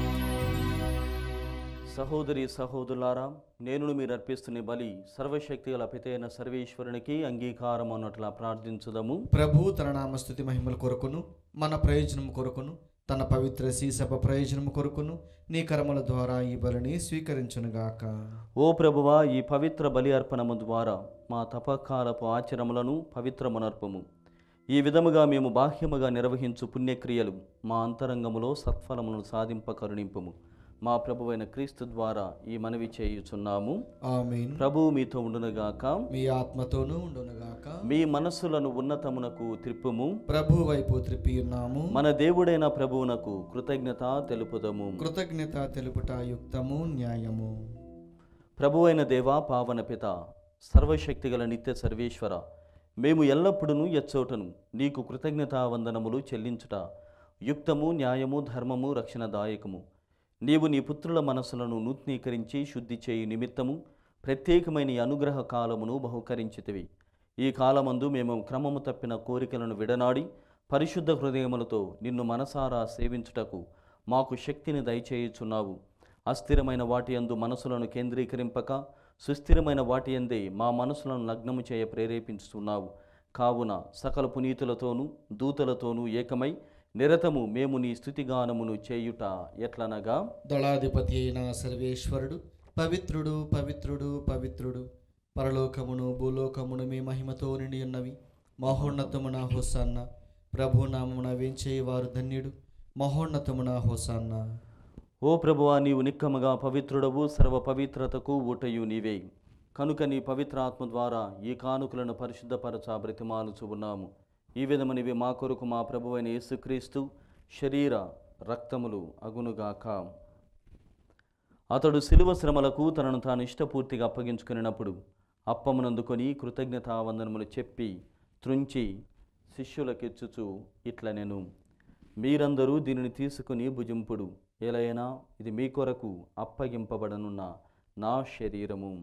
సహోదరి సహోదరులారా నేను మీరు అర్పిస్తున్న బలి సర్వశక్తి గల పితైన సర్వేశ్వరునికి అంగీకారం అన్నట్లా ప్రార్థించుదము ప్రభు తన నామస్థుతి మహిమల కొరకును మన ప్రయోజనం కొరకును తన పవిత్ర సీసభ ప్రయోజనం కొరకును నీ కర్మల ద్వారా ఈ బలిని స్వీకరించునుగాక ఓ ప్రభువా ఈ పవిత్ర బలి అర్పణము ద్వారా మా తపకాలపు ఆచరములను పవిత్రమునర్పము ఈ విధముగా మేము బాహ్యముగా నిర్వహించు పుణ్యక్రియలు మా అంతరంగములో సత్ఫలములను సాధింప కరుణింపుము మా ప్రభువైన క్రీస్తు ద్వారా ఈ మనవి చేయుచున్నాము ఆమేన్ ప్రభువు మీతో ఉండునుగాక మీ ఆత్మతోనూ ఉండునుగాక మీ మనస్సులను ఉన్నతమునకు త్రిప్పుము ప్రభు వైపు త్రిప్పి ఉన్నాము మన దేవుడైన ప్రభువునకు కృతజ్ఞత తెలుపుదము కృతజ్ఞత తెలుపుట యుక్తము న్యాయము ప్రభువైన దేవా పావన పిత సర్వశక్తిగల నిత్య సర్వేశ్వర మేము ఎల్లప్పుడూ ఎచ్చోటను నీకు కృతజ్ఞతా వందనములు చెల్లించుట యుక్తము న్యాయము ధర్మము రక్షణదాయకము నీవు నీ పుత్రుల మనస్సులను నూతనీకరించి శుద్ధి చేయు నిమిత్తము ప్రత్యేకమైన ఈ అనుగ్రహ కాలమును బహుకరించితివి ఈ కాలమందు మేము క్రమము తప్పిన కోరికలను విడనాడి పరిశుద్ధ హృదయములతో నిన్ను మనసారా సేవించుటకు మాకు శక్తిని దయచేయుచున్నావు అస్థిరమైన వాటి యందు మనసులను కేంద్రీకరింపక సుస్థిరమైన వాటి యందే మా మనసులను లగ్నము చేయ ప్రేరేపించుతున్నావు కావున సకల పునీతులతోనూ దూతలతోనూ ఏకమై నిరతము మేము నీ స్థుతిగానమును చేయుట ఎట్లనగా దళాధిపతి అయిన సర్వేశ్వరుడు పవిత్రుడు పవిత్రుడు పవిత్రుడు పరలోకమును భూలోకమును మీ మహిమతో నిండి ఉన్నవి మహోన్నతమున హోసాన్న ప్రభు నామమున వేంచేవారు ధన్యుడు మహోన్నతమున హోసాన్న ఓ ప్రభువా నీవు నిక్కముగా పవిత్రుడవు సర్వ పవిత్రతకు ఊటయు నీవే కనుక నీ పవిత్ర ఆత్మ ద్వారా ఈ కానుకలను పరిశుద్ధపరచ బ్రతిమాలుచు ఉన్నాము ఈ విధమనివి మా కొరకు మా ప్రభువైన యేసుక్రీస్తు శరీర రక్తములు అగునుగాక అతడు శిలువ శ్రమలకు తనను తాను ఇష్టపూర్తిగా అప్పగించుకున్నప్పుడు అప్పమునందుకొని కృతజ్ఞతావందనములు చెప్పి త్రుంచి శిష్యులకెచ్చుచు ఇట్ల నేను మీరందరూ దీనిని తీసుకుని భుజింపుడు ఎలైనా ఇది మీ కొరకు అప్పగింపబడనున్న నా శరీరము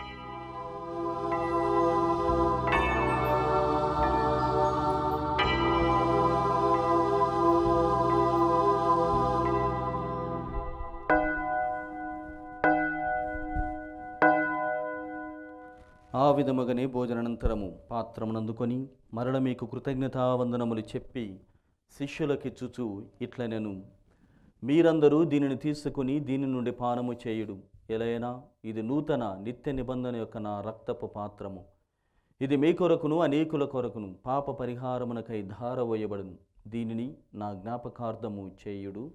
ఆ విధముగానే భోజనానంతరము పాత్రమునందుకొని మరల మీకు కృతజ్ఞతావందనములు చెప్పి శిష్యులకిచ్చుచు ఇట్ల నేను మీరందరూ దీనిని తీసుకుని దీని నుండి పానము చేయుడు ఎలైనా ఇది నూతన నిత్య నిబంధన యొక్క నా రక్తపు పాత్రము ఇది మీ కొరకును అనేకుల కొరకును పాప పరిహారమునకై ధారవోయబడును దీనిని నా జ్ఞాపకార్థము చేయుడు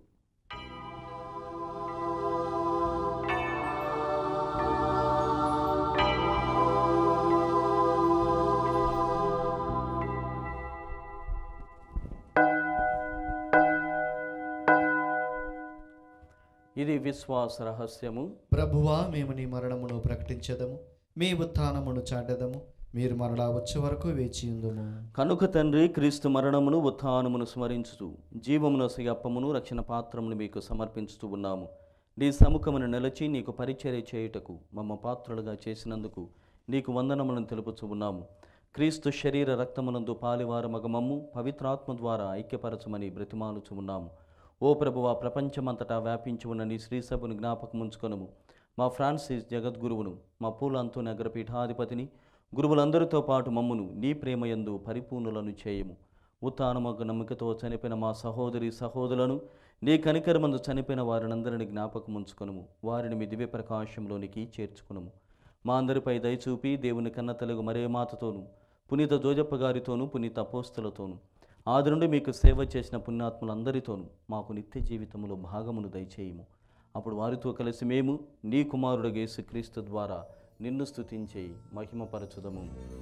ఇది విశ్వాస రహస్యము ప్రభువా మేము నీ మరణమును ప్రకటించదము మీ ఉత్థానమును చాటెదము మీరు మరలా వచ్చే వరకు వేచి ఉందము కనుక తండ్రి క్రీస్తు మరణమును ఉత్థానమును స్మరించుతూ జీవమును అప్పమును రక్షణ పాత్రమును మీకు సమర్పించుతూ ఉన్నాము నీ సముఖమును నిలచి నీకు పరిచర్య చేయుటకు మమ్మ పాత్రులుగా చేసినందుకు నీకు వందనములను తెలుపుచూ ఉన్నాము క్రీస్తు శరీర రక్తమునందు పాలివారు మగమమ్ము పవిత్రాత్మ ద్వారా ఐక్యపరచమని బ్రతిమాలుచు ఉన్నాము ఓ ప్రభువా ప్రపంచమంతటా వ్యాపించి ఉన్న నీ శ్రీసభను జ్ఞాపకముంచుకొనుము మా ఫ్రాన్సిస్ జగద్గురువును మా పూలంతో నగర పీఠాధిపతిని గురువులందరితో పాటు మమ్మును నీ ప్రేమయందు పరిపూర్ణులను చేయము ఉత్తానమగు నమ్మికతో చనిపోయిన మా సహోదరి సహోదరులను నీ కనికరమందు చనిపోయిన వారినందరిని జ్ఞాపకముంచుకొనుము వారిని మీ దివ్య ప్రకాశంలోనికి చేర్చుకునుము మా అందరిపై దయచూపి దేవుని కన్న తెలుగు మరే మాతతోను పునీత జోజప్ప గారితోనూ పునీత అపోస్తులతోనూ ఆది నుండి మీకు సేవ చేసిన పుణ్యాత్ములందరితోనూ మాకు నిత్య జీవితంలో భాగమును దయచేయము అప్పుడు వారితో కలిసి మేము నీ కుమారుడు యేసుక్రీస్తు ద్వారా నిన్ను స్తుతించి మహిమపరచుదము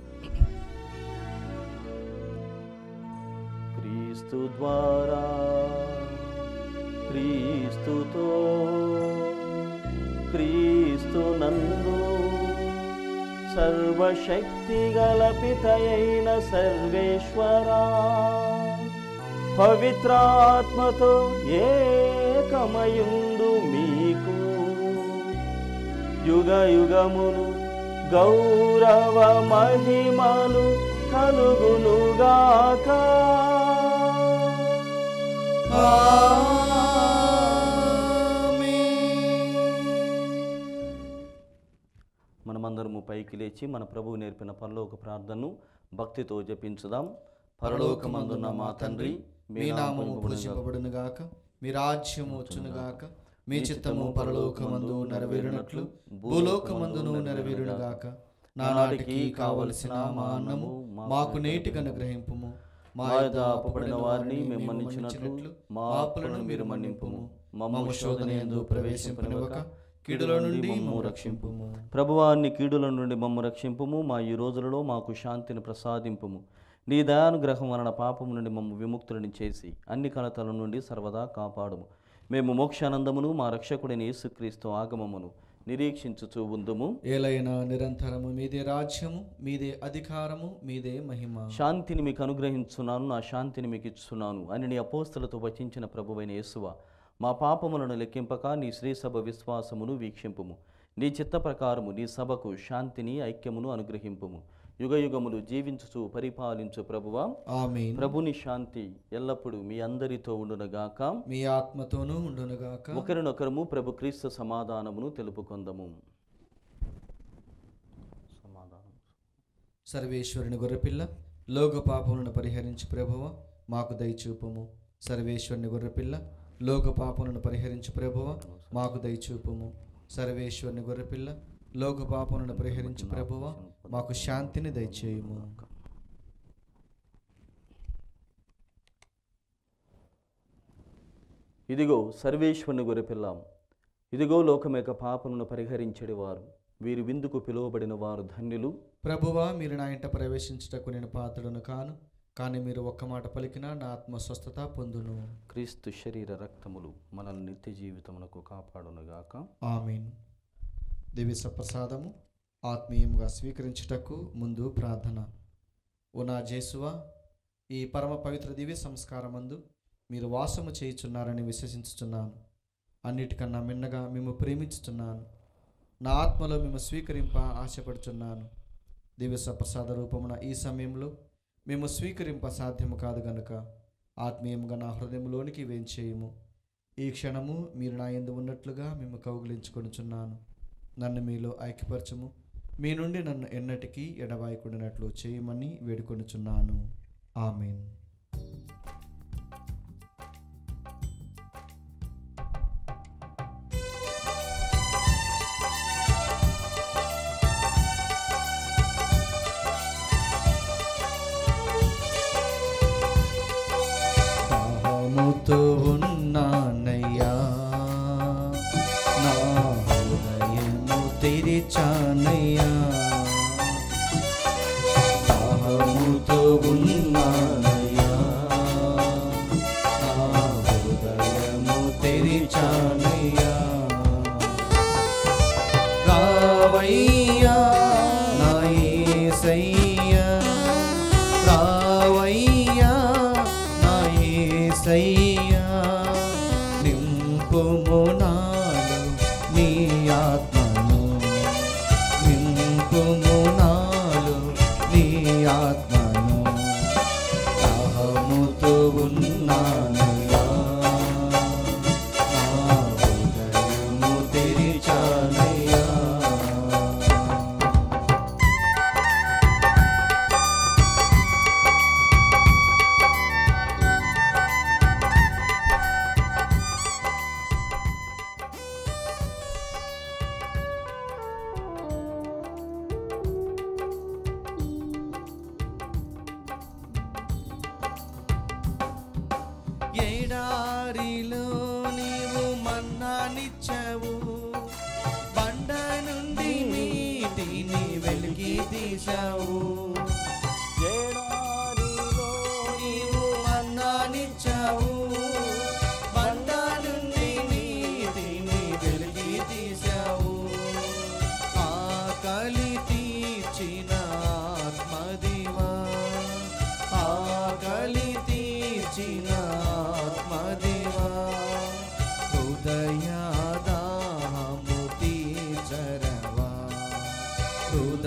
క్రీస్తు ద్వారా క్రీస్తుతో క్రీస్తు నందు సర్వశక్తి గల పితయైన సర్వేశ్వరా పవిత్రాత్మతో ఏకమయుండు మీకు యుగ యుగములు గౌరవ మహిమలు కలుగునుగాక మనమందరము పైకి లేచి మన ప్రభువు నేర్పిన పరలోక ప్రార్థనను భక్తితో జపించుదాం పరలోకమందున్న మా తండ్రి మీ నామము పూజింపబడును గాక మీ రాజ్యము వచ్చును గాక మీ చిత్తము పరలోకమందు నెరవేరునట్లు భూలోకమందును నెరవేరును గాక నానాటికి కావలసిన మా అన్నము మాకు నేటికి అనుగ్రహింపుము మా యొద్ద అప్పుపడిన వారిని మేము మన్నించినట్లు మా అప్పులను మీరు మన్నింపుము మమ్మ శోధన యందు ప్రవేశింపనివ్వక కీడుల నుండి మమ్ము రక్షింపుము ప్రభువాన్ని కీడుల నుండి మమ్ము రక్షింపుము మా ఈ రోజులలో మాకు శాంతిని ప్రసాదింపుము నీ దయానుగ్రహం వలన పాపము నుండి మమ్ము విముక్తులని చేసి అన్ని కలతల నుండి సర్వదా కాపాడుము మేము మోక్షానందమును మా రక్షకుడైన యేసుక్రీస్తు ఆగమమును నిరీక్షించుచూ ఉందుము ఏలైనా నిరంతరము మీదే రాజ్యము మీదే అధికారము మీదే మహిమ శాంతిని మీకు అనుగ్రహించున్నాను నా శాంతిని మీకు ఇస్తున్నాను అని నీ అపోస్తలతో వచించిన ప్రభువైన యేసువ మా పాపములను లెక్కింపక నీ శ్రీసభ విశ్వాసమును వీక్షింపుము నీ చిత్త ప్రకారము నీ సభకు శాంతిని ఐక్యమును అనుగ్రహింపుము యుగయుగములు జీవించుచు పరిపాలించు ప్రభువా ఆమేన్ ప్రభుని శాంతి ఎల్లప్పుడూ మీ అందరితో ఉండునగాక మీ ఆత్మతోనూ ఉండునుగాక ఒకరినొకరము ప్రభు క్రీస్తు సమాధానమును తెలుపుకొందము సమాధానం సర్వేశ్వరుని గొర్రెపిల్ల లోక పాపములను పరిహరించి ప్రభువ మాకు దయచూపుము సర్వేశ్వరుని గొర్రెపిల్ల లోక పాపములను పరిహరించి ప్రభువ మాకు దయచూపుము సర్వేశ్వరుని గొర్రెపిల్ల లోక పాపములను పరిహరించి ప్రభువ మాకు శాంతిని దయచేయుము ఇదిగో సర్వేశ్వరుని గొర్రెపిల్లాం ఇదిగో లోకమేక పాపమును పరిహరించడి వారు వీరి విందుకు పిలువబడిన వారు ధన్యులు ప్రభువా మీరు నా ఇంట ప్రవేశించుటకు నేను పాత్రను కాను కానీ మీరు ఒక్క మాట పలికినా నా ఆత్మ స్వస్థత పొందును క్రీస్తు శరీర రక్తములు మనల్ని నిత్య జీవితమునకు కాపాడునుగాక ఆమీన్ దివ్య సప్రసాదము ఆత్మీయంగా స్వీకరించుటకు ముందు ప్రార్థన ఓ నా జేసువా ఈ పరమ పవిత్ర దివ్య సంస్కారమందు మీరు వాసము చేయుచున్నారని విశ్వసించుచున్నాను అన్నిటికన్నా మిన్నగా మేము ప్రేమించుచున్నాను నా ఆత్మలో మేము స్వీకరింప ఆశపడుచున్నాను దివ్య సప్రసాద రూపమున ఈ సమయంలో మేము స్వీకరింప సాధ్యము కాదు గనుక ఆత్మీయంగా నా హృదయంలోనికి వేంచేయము ఈ క్షణము మీరు నా యందు ఉన్నట్లుగా మేము కౌగిలించుకొనుచున్నాను నన్ను మీలో ఐక్యపరచము మీ నుండి నన్ను ఎన్నటికీ ఎడబాయకుండినట్లు చేయమని వేడుకొనుచున్నాను ఆమెన్ దాహముతో ఉన్నానయ్యా నా హృదయము తెరిచానయ్యా దాహముతో ఉన్నానయ్యా నా హృదయము తెరిచానయ్యా రావయ్యా నా యేసయ్యా రావయ్యా నా యేసయ్యా నింపుము నాలో నీ ఆత్మను నింపుము నాలో నీ ఆత్మను దాహముతో ఉన్నానయ్యా నా హృదయము తెరిచానయ్యా ఎడారిలో నీవు మన్నానిచ్చావు బండ నుండి నీటిని వెలికి తీశావు ఎడారిలో నీవు మన్నానిచ్చావు బండ నుండి నీటిని వెలికి తీశావు ఆకలి తీర్చిన ఆత్మదివా ఆకలి తీర్చిన ఆత్మదివా హృదయాదాము తీర్చరవా హృదయాదాము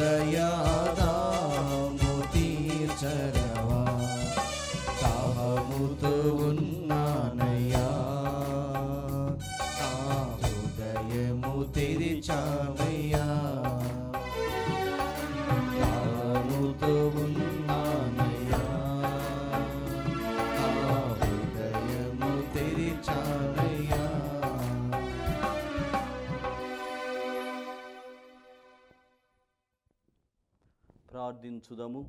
ప్రార్థించుదము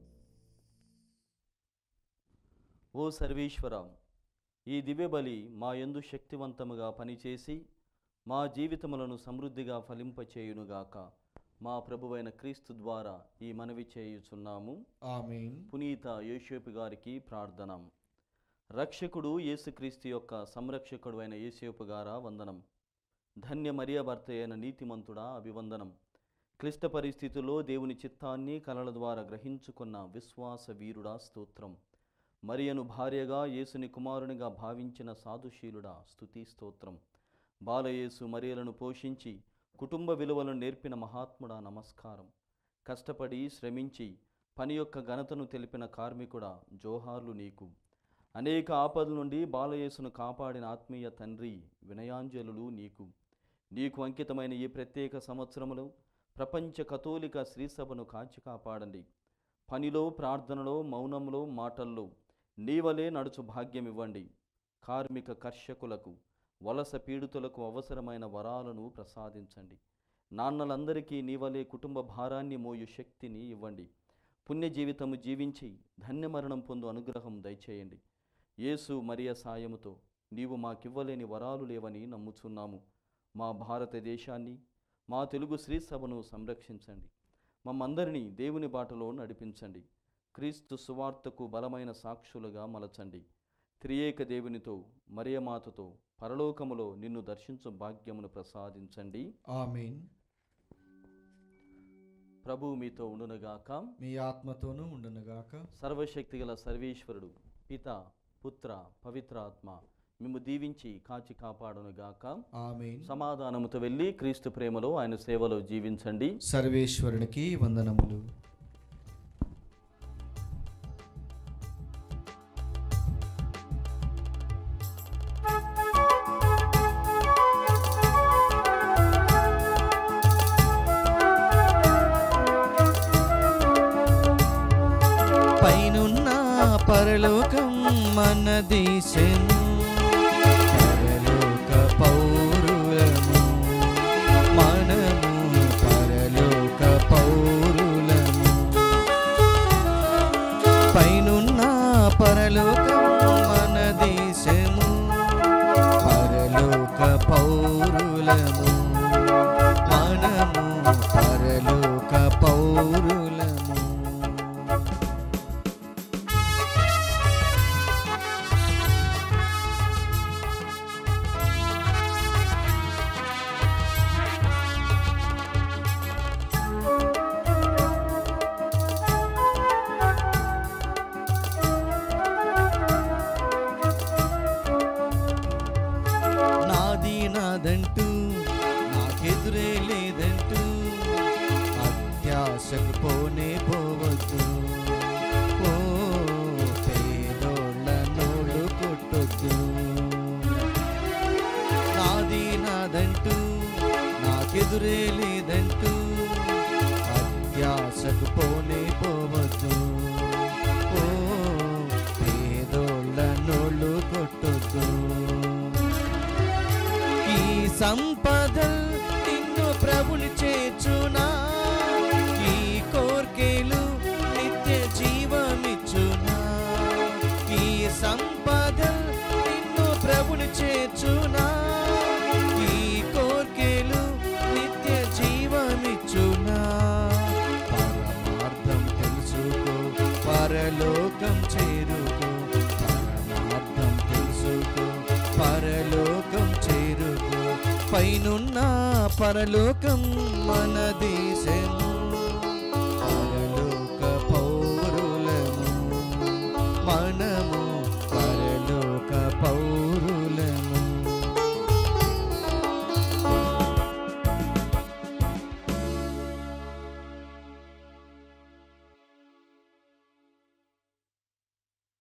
ఓ సర్వేశ్వర ఈ దివ్యబలి మా యందు శక్తివంతముగా పనిచేసి మా జీవితములను సమృద్ధిగా ఫలింపచేయునుగాక మా ప్రభువైన క్రీస్తు ద్వారా ఈ మనవి చేయుచున్నాము ఆమెన్ పునీత యేషోపు గారికి ప్రార్థన రక్షకుడు యేసుక్రీస్తు యొక్క సంరక్షకుడు అయిన యేసేపు గారా వందనం ధన్య మరియ భర్త అయిన నీతిమంతుడా అభివందనం క్లిష్ట పరిస్థితుల్లో దేవుని చిత్తాన్ని కలల ద్వారా గ్రహించుకున్న విశ్వాస వీరుడా స్తోత్రం మరియను భార్యగా యేసుని కుమారునిగా భావించిన సాధుశీలుడా స్తుతి స్తోత్రం బాలయేసు మరియలను పోషించి కుటుంబ విలువలను నేర్పిన మహాత్ముడా నమస్కారం కష్టపడి శ్రమించి పని యొక్క ఘనతను తెలిపిన కార్మికుడా జోహార్లు నీకు అనేక ఆపదల నుండి బాలయేసును కాపాడిన ఆత్మీయ తండ్రి వినయాంజలులు నీకు నీకు అంకితమైన ఈ ప్రత్యేక సంవత్సరములో ప్రపంచ కథోలిక శ్రీసభను కాచి కాపాడండి పనిలో ప్రార్థనలో మౌనంలో మాటల్లో నీవలే నడుచు భాగ్యం ఇవ్వండి కార్మిక కర్షకులకు వలస పీడితులకు అవసరమైన వరాలను ప్రసాదించండి నాన్నలందరికీ నీవలే కుటుంబ భారాన్ని మోయు శక్తిని ఇవ్వండి పుణ్య జీవితము జీవించి ధన్యమరణం పొందు అనుగ్రహం దయచేయండి యేసు మరియ సాయముతో నీవు మాకివ్వలేని వరాలు లేవని నమ్ముచున్నాము మా భారతదేశాన్ని మా తెలుగు శ్రీ సభను సంరక్షించండి మమ్మందరినీ దేవుని బాటలో నడిపించండి క్రీస్తు సువార్తకు బలమైన సాక్షులుగా మలచండి త్రియేక దేవునితో మరియమాతతో పరలోకములో నిన్ను దర్శించు భాగ్యమును ప్రసాదించండి ఆమెన్ ప్రభువు మీతో ఉండునుగాక మీ ఆత్మతోనూ ఉండునుగాక సర్వశక్తిగల సర్వేశ్వరుడు పిత పుత్ర పవిత్రాత్మ మిమ్ము దీవించి కాచి కాపాడునుగాక ఆమెన్ సమాధానముతో వెళ్ళి క్రీస్తు ప్రేమలో ఆయన సేవలో జీవించండి సర్వేశ్వరునికి వందనములు పైనున్న పరలోకం మన దేశము పరలోక పౌరులము మనము పరలోక పౌరులము పైనున్న పరలోకం మన దేశము పరలోక పౌరులము మనము పరలోక పౌరులము నాది నాదంటూ నాకెదురే లేదంటూ అత్యాశకు పోనే పోవద్దు ఓ పేదోళ్ళ నోళ్ళు కొట్టొద్దు నాది నాదంటూ నాకెదురే లేదంటూ అత్యాశకు పోనే పోవద్దు ఓ పేదోళ్ళ నోళ్ళు కొట్టొద్దు ఈ సంపదల్ నిన్ను ప్రభుని చేర్చునా ఈ కోర్కెలు నిత్య జీవమిచ్చునా ఈ సంపదల్ నిన్ను ప్రభుని చేర్చునా ఈ కోర్కెలు నిత్య జీవమిచ్చునా పరమార్థం తెలుసుకో పరలోకం చేరుకో పరమార్థం తెలుసుకో పరలోకం చేరుకో పైనున్న పరలోకం మన దేశము